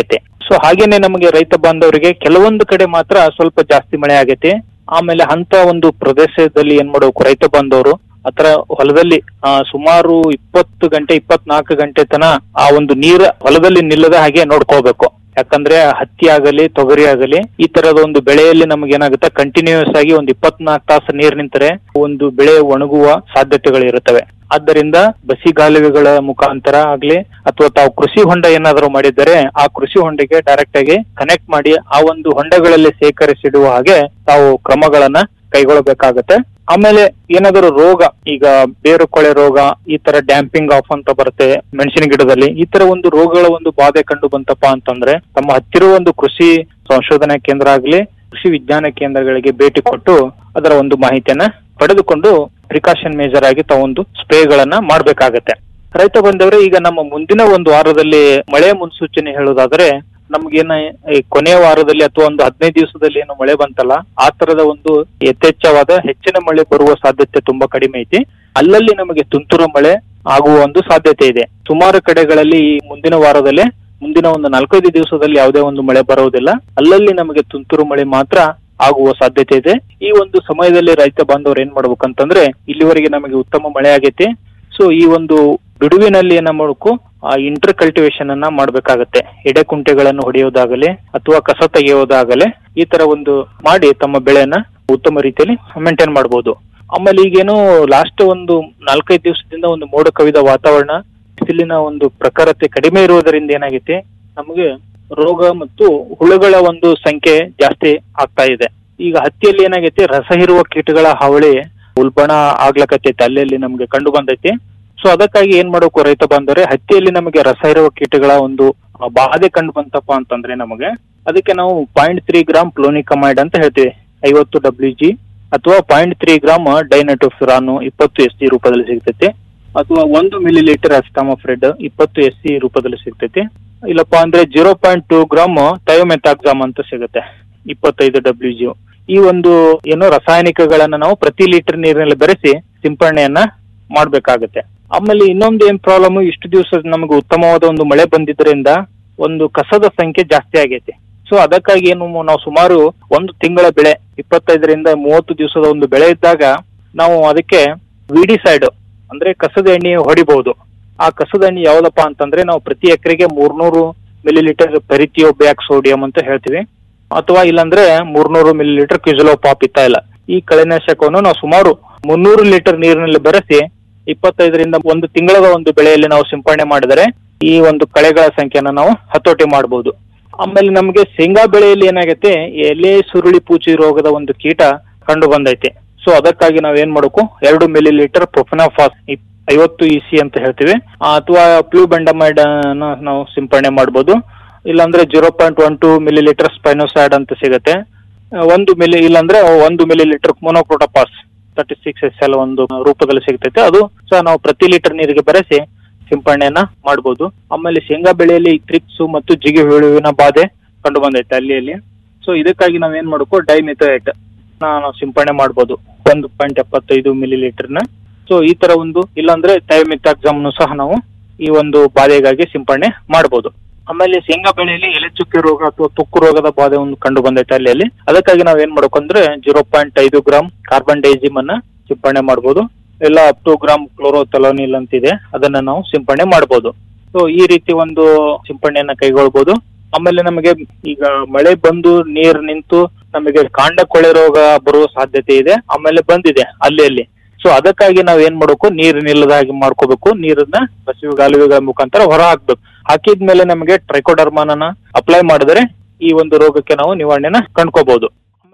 ಸೊ ಹಾಗೇನೆ ನಮಗೆ ರೈತ ಬಾಂಧವರಿಗೆ ಕೆಲವೊಂದು ಕಡೆ ಮಾತ್ರ ಸ್ವಲ್ಪ ಜಾಸ್ತಿ ಮಳೆ ಆಗೈತಿ ಆಮೇಲೆ ಅಂತ ಒಂದು ಪ್ರದೇಶದಲ್ಲಿ ಏನ್ ಮಾಡಬೇಕು ರೈತ ಬಾಂಧವರು ಆತರ ಹೊಲದಲ್ಲಿ ಆ, ಸುಮಾರು ಇಪ್ಪತ್ತು ಗಂಟೆ ಇಪ್ಪತ್ನಾಲ್ಕು ಗಂಟೆ ತನ ಆ ಒಂದು ನೀರ್ ಹೊಲದಲ್ಲಿ ನಿಲ್ಲದ ಹಾಗೆ ನೋಡ್ಕೋಬೇಕು ಯಾಕಂದ್ರೆ ಹತ್ತಿ ಆಗಲಿ ತೊಗರಿ ಆಗಲಿ ಈ ತರದ ಒಂದು ಬೆಳೆಯಲ್ಲಿ ನಮ್ಗೆ ಏನಾಗುತ್ತೆ ಕಂಟಿನ್ಯೂಸ್ ಆಗಿ ಒಂದು ಇಪ್ಪತ್ನಾಲ್ಕು ತಾಸು ನೀರ್ ನಿಂತರೆ ಒಂದು ಬೆಳೆ ಒಣಗುವ ಸಾಧ್ಯತೆಗಳು ಇರುತ್ತವೆ ಆದ್ದರಿಂದ ಬಸಿಗಾಲುವೆಗಳ ಮುಖಾಂತರ ಆಗ್ಲಿ ಅಥವಾ ತಾವು ಕೃಷಿ ಹೊಂಡ ಏನಾದರೂ ಮಾಡಿದರೆ ಆ ಕೃಷಿ ಹೊಂಡಕ್ಕೆ ಡೈರೆಕ್ಟ್ ಆಗಿ ಕನೆಕ್ಟ್ ಮಾಡಿ ಆ ಒಂದು ಹೊಂಡಗಳಲ್ಲಿ ಸೇಕರಿಸಿಡುವ ಹಾಗೆ ತಾವು ಕ್ರಮಗಳನ್ನ ಕೈಗೊಳ್ಳಬೇಕಾಗತ್ತೆ ಆಮೇಲೆ ಏನಾದರೂ ರೋಗ ಈಗ ಬೇರು ಕೊಳೆ ರೋಗ ಈ ತರ ಡ್ಯಾಂಪಿಂಗ್ ಆಫ್ ಅಂತ ಬರುತ್ತೆ ಮೆಣಸಿನ ಗಿಡದಲ್ಲಿ ಈ ತರ ಒಂದು ರೋಗಗಳ ಒಂದು ಬಾಧೆ ಕಂಡು ಬಂತಪ್ಪ ಅಂತಂದ್ರೆ ತಮ್ಮ ಹತ್ತಿರ ಒಂದು ಕೃಷಿ ಸಂಶೋಧನಾ ಕೇಂದ್ರ ಆಗ್ಲಿ ಕೃಷಿ ವಿಜ್ಞಾನ ಕೇಂದ್ರಗಳಿಗೆ ಭೇಟಿ ಕೊಟ್ಟು ಅದರ ಒಂದು ಮಾಹಿತಿಯನ್ನ ಪಡೆದುಕೊಂಡು ಪ್ರಿಕಾಷನ್ ಮೇಜರ್ ಆಗಿ ತಾವೊಂದು ಸ್ಪ್ರೇಗಳನ್ನ ಮಾಡ್ಬೇಕಾಗತ್ತೆ ರೈತ ಬಂದವರೇ ಈಗ ನಮ್ಮ ಮುಂದಿನ ಒಂದು ವಾರದಲ್ಲಿ ಮಳೆ ಮುನ್ಸೂಚನೆ ಹೇಳೋದಾದ್ರೆ ನಮ್ಗೇನ ಈ ಕೊನೆಯ ವಾರದಲ್ಲಿ ಅಥವಾ ಒಂದು ಹದಿನೈದು ದಿವಸದಲ್ಲಿ ಏನು ಮಳೆ ಬಂತಲ್ಲ ಆ ತರದ ಒಂದು ಯಥೇಚ್ಛವಾದ ಹೆಚ್ಚಿನ ಮಳೆ ಬರುವ ಸಾಧ್ಯತೆ ತುಂಬಾ ಕಡಿಮೆ ಐತಿ ಅಲ್ಲಲ್ಲಿ ನಮಗೆ ತುಂತುರು ಮಳೆ ಆಗುವ ಒಂದು ಸಾಧ್ಯತೆ ಇದೆ ಸುಮಾರು ಕಡೆಗಳಲ್ಲಿ ಈ ಮುಂದಿನ ವಾರದಲ್ಲಿ ಮುಂದಿನ ಒಂದು ನಾಲ್ಕೈದು ದಿವಸದಲ್ಲಿ ಯಾವುದೇ ಒಂದು ಮಳೆ ಬರುವುದಿಲ್ಲ ಅಲ್ಲಲ್ಲಿ ನಮಗೆ ತುಂತುರು ಮಳೆ ಮಾತ್ರ ಆಗುವ ಸಾಧ್ಯತೆ ಇದೆ ಈ ಒಂದು ಸಮಯದಲ್ಲಿ ರೈತ ಬಾಂಧವರು ಏನ್ ಮಾಡ್ಬೇಕಂತಂದ್ರೆ ಇಲ್ಲಿವರೆಗೆ ನಮಗೆ ಉತ್ತಮ ಮಳೆ ಆಗೈತಿ ಸೊ ಈ ಒಂದು ಬಿಡುವಿನಲ್ಲಿ ಏನ ಮಾಡಬೇಕು ಇಂಟರ್ ಕಲ್ಟಿವೇಶನ್ ಅನ್ನ ಮಾಡ್ಬೇಕಾಗತ್ತೆ ಎಡೆಕುಂಟೆಗಳನ್ನು ಹೊಡೆಯೋದಾಗಲಿ ಅಥವಾ ಕಸ ತೆಗೆಯೋದಾಗಲಿ ಈ ತರ ಒಂದು ಮಾಡಿ ತಮ್ಮ ಬೆಳೆಯನ್ನ ಉತ್ತಮ ರೀತಿಯಲ್ಲಿ ಮೇಂಟೈನ್ ಮಾಡಬಹುದು ಆಮೇಲೆ ಈಗೇನು ಲಾಸ್ಟ್ ಒಂದು ನಾಲ್ಕೈದು ದಿವಸದಿಂದ ಒಂದು ಮೋಡ ಕವಿದ ವಾತಾವರಣ ಬಿಸಿಲಿನ ಒಂದು ಪ್ರಖರತೆ ಕಡಿಮೆ ಇರುವುದರಿಂದ ಏನಾಗೈತಿ ನಮಗೆ ರೋಗ ಮತ್ತು ಹುಳುಗಳ ಒಂದು ಸಂಖ್ಯೆ ಜಾಸ್ತಿ ಆಗ್ತಾ ಇದೆ ಈಗ ಹತ್ತಿಯಲ್ಲಿ ಏನಾಗೈತಿ ರಸ ಹೀರುವ ಕೀಟಗಳ ಹಾವಳಿ ಉಲ್ಬಣ ಆಗ್ಲಕತ್ತೈತಿ ಅಲ್ಲಲ್ಲಿ ನಮ್ಗೆ ಕಂಡು ಬಂದೈತಿ ಸೊ ಅದಕ್ಕಾಗಿ ಏನ್ ಮಾಡಬೇಕು ರೈತ ಬಂದರೆ ಹತ್ತಿಯಲ್ಲಿ ನಮಗೆ ರಸ ಇರುವ ಕೀಟಗಳ ಒಂದು ಆ, ಬಾಧೆ ಕಂಡು ಬಂತಪ್ಪ ಅಂತಂದ್ರೆ ನಮಗೆ ಅದಕ್ಕೆ ನಾವು ಪಾಯಿಂಟ್ ತ್ರೀ ಗ್ರಾಮ್ ಪ್ಲೋನಿಕಮೈಡ್ ಅಂತ ಹೇಳ್ತೀವಿ ಐವತ್ತು ಡಬ್ಲ್ಯೂ ಜಿ ಅಥವಾ ಪಾಯಿಂಟ್ ತ್ರೀ ಗ್ರಾಮ್ ಡೈನಟೋಫಿರಾನು ಇಪ್ಪತ್ತು ಎಸ್ ಸಿ ರೂಪದಲ್ಲಿ ಸಿಗ್ತೈತಿ ಅಥವಾ ಒಂದು ಮಿಲಿ ಲೀಟರ್ ಅಸ್ಟಾಮಫ್ರೆಡ್ ಇಪ್ಪತ್ತು ಎಸ್ ಸಿ ರೂಪದಲ್ಲಿ ಸಿಗ್ತೈತಿ ಇಲ್ಲಪ್ಪ ಅಂದ್ರೆ zero point two gram thiamethoxam ಅಂತ ಸಿಗುತ್ತೆ ಇಪ್ಪತ್ತೈದು ಡಬ್ಲ್ಯೂ ಜಿ ಈ ಒಂದು ಏನೋ ರಾಸಾಯನಿಕಗಳನ್ನ ನಾವು ಪ್ರತಿ ಲೀಟರ್ ನೀರಿನಲ್ಲಿ ಬೆರೆಸಿ ಸಿಂಪರಣೆಯನ್ನ ಮಾಡ್ಬೇಕಾಗತ್ತೆ ಆಮೇಲೆ ಇನ್ನೊಂದು ಏನ್ ಪ್ರಾಬ್ಲಮ್ ಇಷ್ಟು ದಿವಸ ನಮಗೆ ಉತ್ತಮವಾದ ಒಂದು ಮಳೆ ಬಂದಿದ್ರಿಂದ ಒಂದು ಕಸದ ಸಂಖ್ಯೆ ಜಾಸ್ತಿ ಆಗೈತಿ ಸೊ ಅದಕ್ಕಾಗಿ ಏನು ನಾವು ಸುಮಾರು ಒಂದು ತಿಂಗಳ ಬೆಳೆ ಇಪ್ಪತ್ತೈದರಿಂದ ಮೂವತ್ತು ದಿವಸದ ಒಂದು ಬೆಳೆ ಇದ್ದಾಗ ನಾವು ಅದಕ್ಕೆ ವಿಡಿಸೈಡ್ ಅಂದ್ರೆ ಕಸದ ಎಣ್ಣೆ ಹೊಡಿಬಹುದು ಆ ಕಸದ ಎಣ್ಣೆ ಯಾವ್ದಪ್ಪ ಅಂತಂದ್ರೆ ನಾವು ಪ್ರತಿ ಎಕರೆಗೆ ಮೂರ್ನೂರು millilitre pyrithiobac sodium ಅಂತ ಹೇಳ್ತೀವಿ ಅಥವಾ ಇಲ್ಲಾಂದ್ರೆ ಮೂರ್ನೂರು ಮಿಲಿ ಲೀಟರ್ ಕ್ಯುಜಲೋ ಪಾಪ್ ಇಲ್ಲ ಈ ಕಳೆನಾಶಕವನ್ನು ನಾವು ಸುಮಾರು ಮುನ್ನೂರು ಲೀಟರ್ ನೀರಿನಲ್ಲಿ ಬೆರೆಸಿ ಇಪ್ಪತ್ತೈದರಿಂದ ಒಂದು ತಿಂಗಳ ಒಂದು ಬೆಳೆಯಲ್ಲಿ ನಾವು ಸಿಂಪರಣೆ ಮಾಡಿದರೆ ಈ ಒಂದು ಕಳೆಗಳ ಸಂಖ್ಯೆನ ನಾವು ಹತೋಟಿ ಮಾಡಬಹುದು ಆಮೇಲೆ ನಮಗೆ ಶೇಂಗಾ ಬೆಳೆಯಲ್ಲಿ ಏನಾಗೈತೆ ಎಲೆ ಸುರುಳಿ ಪೂಚಿ ರೋಗದ ಒಂದು ಕೀಟ ಕಂಡು ಬಂದೈತೆ ಸೊ ಅದಕ್ಕಾಗಿ ನಾವ್ ಏನ್ ಮಾಡಬೇಕು ಎರಡು ಮಿಲಿ ಲೀಟರ್ ಪ್ರೊಫೆನಾಫಾಸ್ ಐವತ್ತು ಇ ಸಿ ಅಂತ ಹೇಳ್ತೀವಿ ಆ, ಅಥವಾ ಪ್ಲೂಬೆಂಡಮೈಡ್ ಅನ್ನ ನಾವು ಸಿಂಪರಣೆ ಮಾಡ್ಬೋದು ಇಲ್ಲಾಂದ್ರೆ zero point one two millilitre spinosad ಅಂತ ಸಿಗುತ್ತೆ ಆ, ಒಂದು ಮಿಲಿ ಇಲ್ಲಾಂದ್ರೆ ಒಂದು millilitre monocrotophos thirty six S L ಒಂದು ರೂಪದಲ್ಲಿ ಸಿಗ್ತೈತೆ ಅದು ಸಹ ನಾವು ಪ್ರತಿ ಲೀಟರ್ ನೀರಿಗೆ ಬೆರೆಸಿ ಸಿಂಪರಣೆಯನ್ನ ಮಾಡ್ಬೋದು ಆಮೇಲೆ ಶೇಂಗಾ ಬೆಳೆಯಲ್ಲಿ ತ್ರಿಪ್ಸು ಮತ್ತು ಜಿಗಿ ಹುಳುವಿನ ಬಾಧೆ ಕಂಡು ಬಂದೈತೆ ಅಲ್ಲಿ ಅಲ್ಲಿ ಸೊ ಇದಕ್ಕಾಗಿ ನಾವ್ ಏನ್ ಮಾಡಬೇಕು ಡೈಮಿಥೋಯೇಟ್ ನಾವು ಸಿಂಪರಣೆ ಮಾಡ್ಬೋದು ಒಂದು ಪಾಯಿಂಟ್ ಎಪ್ಪತ್ತೈದು ಮಿಲಿ ಲೀಟರ್ನ ಸೊ ಈ ತರ ಒಂದು ಇಲ್ಲಾಂದ್ರೆ ಥೈಮಿಥಾಕ್ಸಮ್ನು ಸಹ ನಾವು ಈ ಒಂದು ಬಾಧೆಗಾಗಿ ಸಿಂಪರಣೆ ಮಾಡಬಹುದು ಆಮೇಲೆ ಶೇಂಗಾ ಬೆಳೆಯಲ್ಲಿ ಎಲೆ ಚುಕ್ಕೆ ರೋಗ ಅಥವಾ ತುಕ್ಕು ರೋಗದ ಬಾಧೆ ಒಂದು ಕಂಡು ಬಂದೈತೆ ಅಲ್ಲಿ ಅಲ್ಲಿ ಅದಕ್ಕಾಗಿ ನಾವ್ ಏನ್ ಮಾಡ್ಬೇಕು ಅಂದ್ರೆ ಜೀರೋ ಪಾಯಿಂಟ್ ಐದು ಗ್ರಾಮ್ ಕಾರ್ಬನ್ ಡೈಸಿಮ್ ಅನ್ನ ಸಿಂಪರಣೆ ಮಾಡಬಹುದು ಇಲ್ಲ ಅಪ್ ಟು ಗ್ರಾಮ್ ಕ್ಲೋರೋಥೆಲೋನಿಲ್ ಅಂತಿದೆ ಅದನ್ನ ನಾವು ಸಿಂಪರಣೆ ಮಾಡಬಹುದು ಸೊ ಈ ರೀತಿ ಒಂದು ಸಿಂಪರಣೆಯನ್ನ ಕೈಗೊಳ್ಬಹುದು ಆಮೇಲೆ ನಮಗೆ ಈಗ ಮಳೆ ಬಂದು ನೀರ್ ನಿಂತು ನಮಗೆ ಕಾಂಡ ಕೊಳೆ ರೋಗ ಬರುವ ಸಾಧ್ಯತೆ ಇದೆ ಆಮೇಲೆ ಬಂದಿದೆ ಅಲ್ಲಿ ಅಲ್ಲಿ ಸೊ ಅದಕ್ಕಾಗಿ ನಾವ್ ಏನ್ ಮಾಡ್ಬೇಕು ನೀರು ನಿಲ್ಲದ ಹಾಗೆ ಮಾಡ್ಕೋಬೇಕು ನೀರನ್ನ ಬಸಿವು ಗಾಲುವೆಗಳ ಮುಖಾಂತರ ಹೊರ ಹಾಕ್ಬೇಕು ಹಾಕಿದ್ಮೇಲೆ ನಮಗೆ ಟ್ರೈಕೋಡರ್ಮಾನನ ಅಪ್ಲೈ ಮಾಡಿದ್ರೆ ಈ ಒಂದು ರೋಗಕ್ಕೆ ನಾವು ನಿವಾರಣೆನ ಕಂಡ್ಕೋಬಹುದು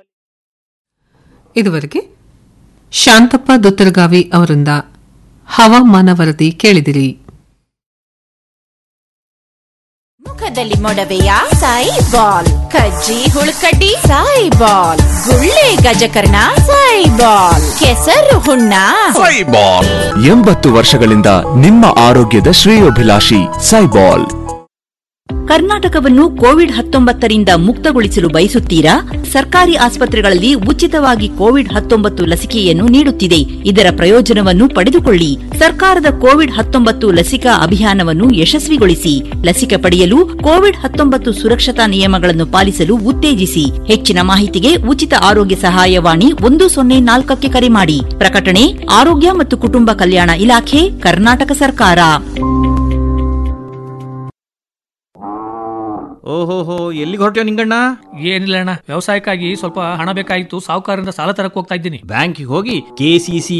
ಇದುವರೆಗೆ ಶಾಂತಪ್ಪ ದುತ್ತರಗಾವಿ ಅವರಿಂದ ಹವಾಮಾನ ವರದಿ ಕೇಳಿದಿರಿ ಮುಖದಲ್ಲಿ ಮೊಡವೆಯ ಸಾಯಿ ಬಾಲ್ ಕಜ್ಜಿ ಹುಳುಕಡ್ಡಿ ಸಾಯಿ ಬಾಲ್ ಗುಳ್ಳೆ ಗಜಕರ್ಣ ಸಾಯಿ ಬಾಲ್ ಕೆಸರು ಹುಣ್ಣ ಸೈಬಾಲ್ ಎಂಬತ್ತು ವರ್ಷಗಳಿಂದ ನಿಮ್ಮ ಆರೋಗ್ಯದ ಶ್ರೇಯೋಭಿಲಾಷಿ ಸೈಬಾಲ್ ಕರ್ನಾಟಕವನ್ನು ಕೋವಿಡ್ ಹತ್ತೊಂಬತ್ತರಿಂದ ಮುಕ್ತಗೊಳಿಸಲು ಬಯಸುತ್ತೀರಾ ಸರ್ಕಾರಿ ಆಸ್ಪತ್ರೆಗಳಲ್ಲಿ ಉಚಿತವಾಗಿ ಕೋವಿಡ್ ಹತ್ತೊಂಬತ್ತು ಲಸಿಕೆಯನ್ನು ನೀಡುತ್ತಿದೆ ಇದರ ಪ್ರಯೋಜನವನ್ನು ಪಡೆದುಕೊಳ್ಳಿ ಸರ್ಕಾರದ ಕೋವಿಡ್ ಹತ್ತೊಂಬತ್ತು ಲಸಿಕಾ ಅಭಿಯಾನವನ್ನು ಯಶಸ್ವಿಗೊಳಿಸಿ ಲಸಿಕೆ ಪಡೆಯಲು ಕೋವಿಡ್ ಹತ್ತೊಂಬತ್ತು ಸುರಕ್ಷತಾ ನಿಯಮಗಳನ್ನು ಪಾಲಿಸಲು ಉತ್ತೇಜಿಸಿ ಹೆಚ್ಚಿನ ಮಾಹಿತಿಗೆ ಉಚಿತ ಆರೋಗ್ಯ ಸಹಾಯವಾಣಿ ಒಂದು ಸೊನ್ನೆ ನಾಲ್ಕಕ್ಕೆ ಕರೆ ಮಾಡಿ ಪ್ರಕಟಣೆ ಆರೋಗ್ಯ ಮತ್ತು ಕುಟುಂಬ ಕಲ್ಯಾಣ ಇಲಾಖೆ ಕರ್ನಾಟಕ ಸರ್ಕಾರ ಓಹೋಹೋ ಎಲ್ಲಿಗೆ ಹೊರಟ್ಯೋ ನಿಂಗಣ್ಣ ಏನಿಲ್ಲ ಅಣ್ಣ ವ್ಯವಸಾಯಕ್ಕಾಗಿ ಸ್ವಲ್ಪ ಹಣ ಬೇಕಾಗಿತ್ತು ಸಾಹುಕಾರರಿಂದ ಸಾಲ ತರಕ್ ಹೋಗ್ತಾ ಇದ್ದೀನಿ ಬ್ಯಾಂಕಿಗೆ ಹೋಗಿ ಕೆಸಿಸಿ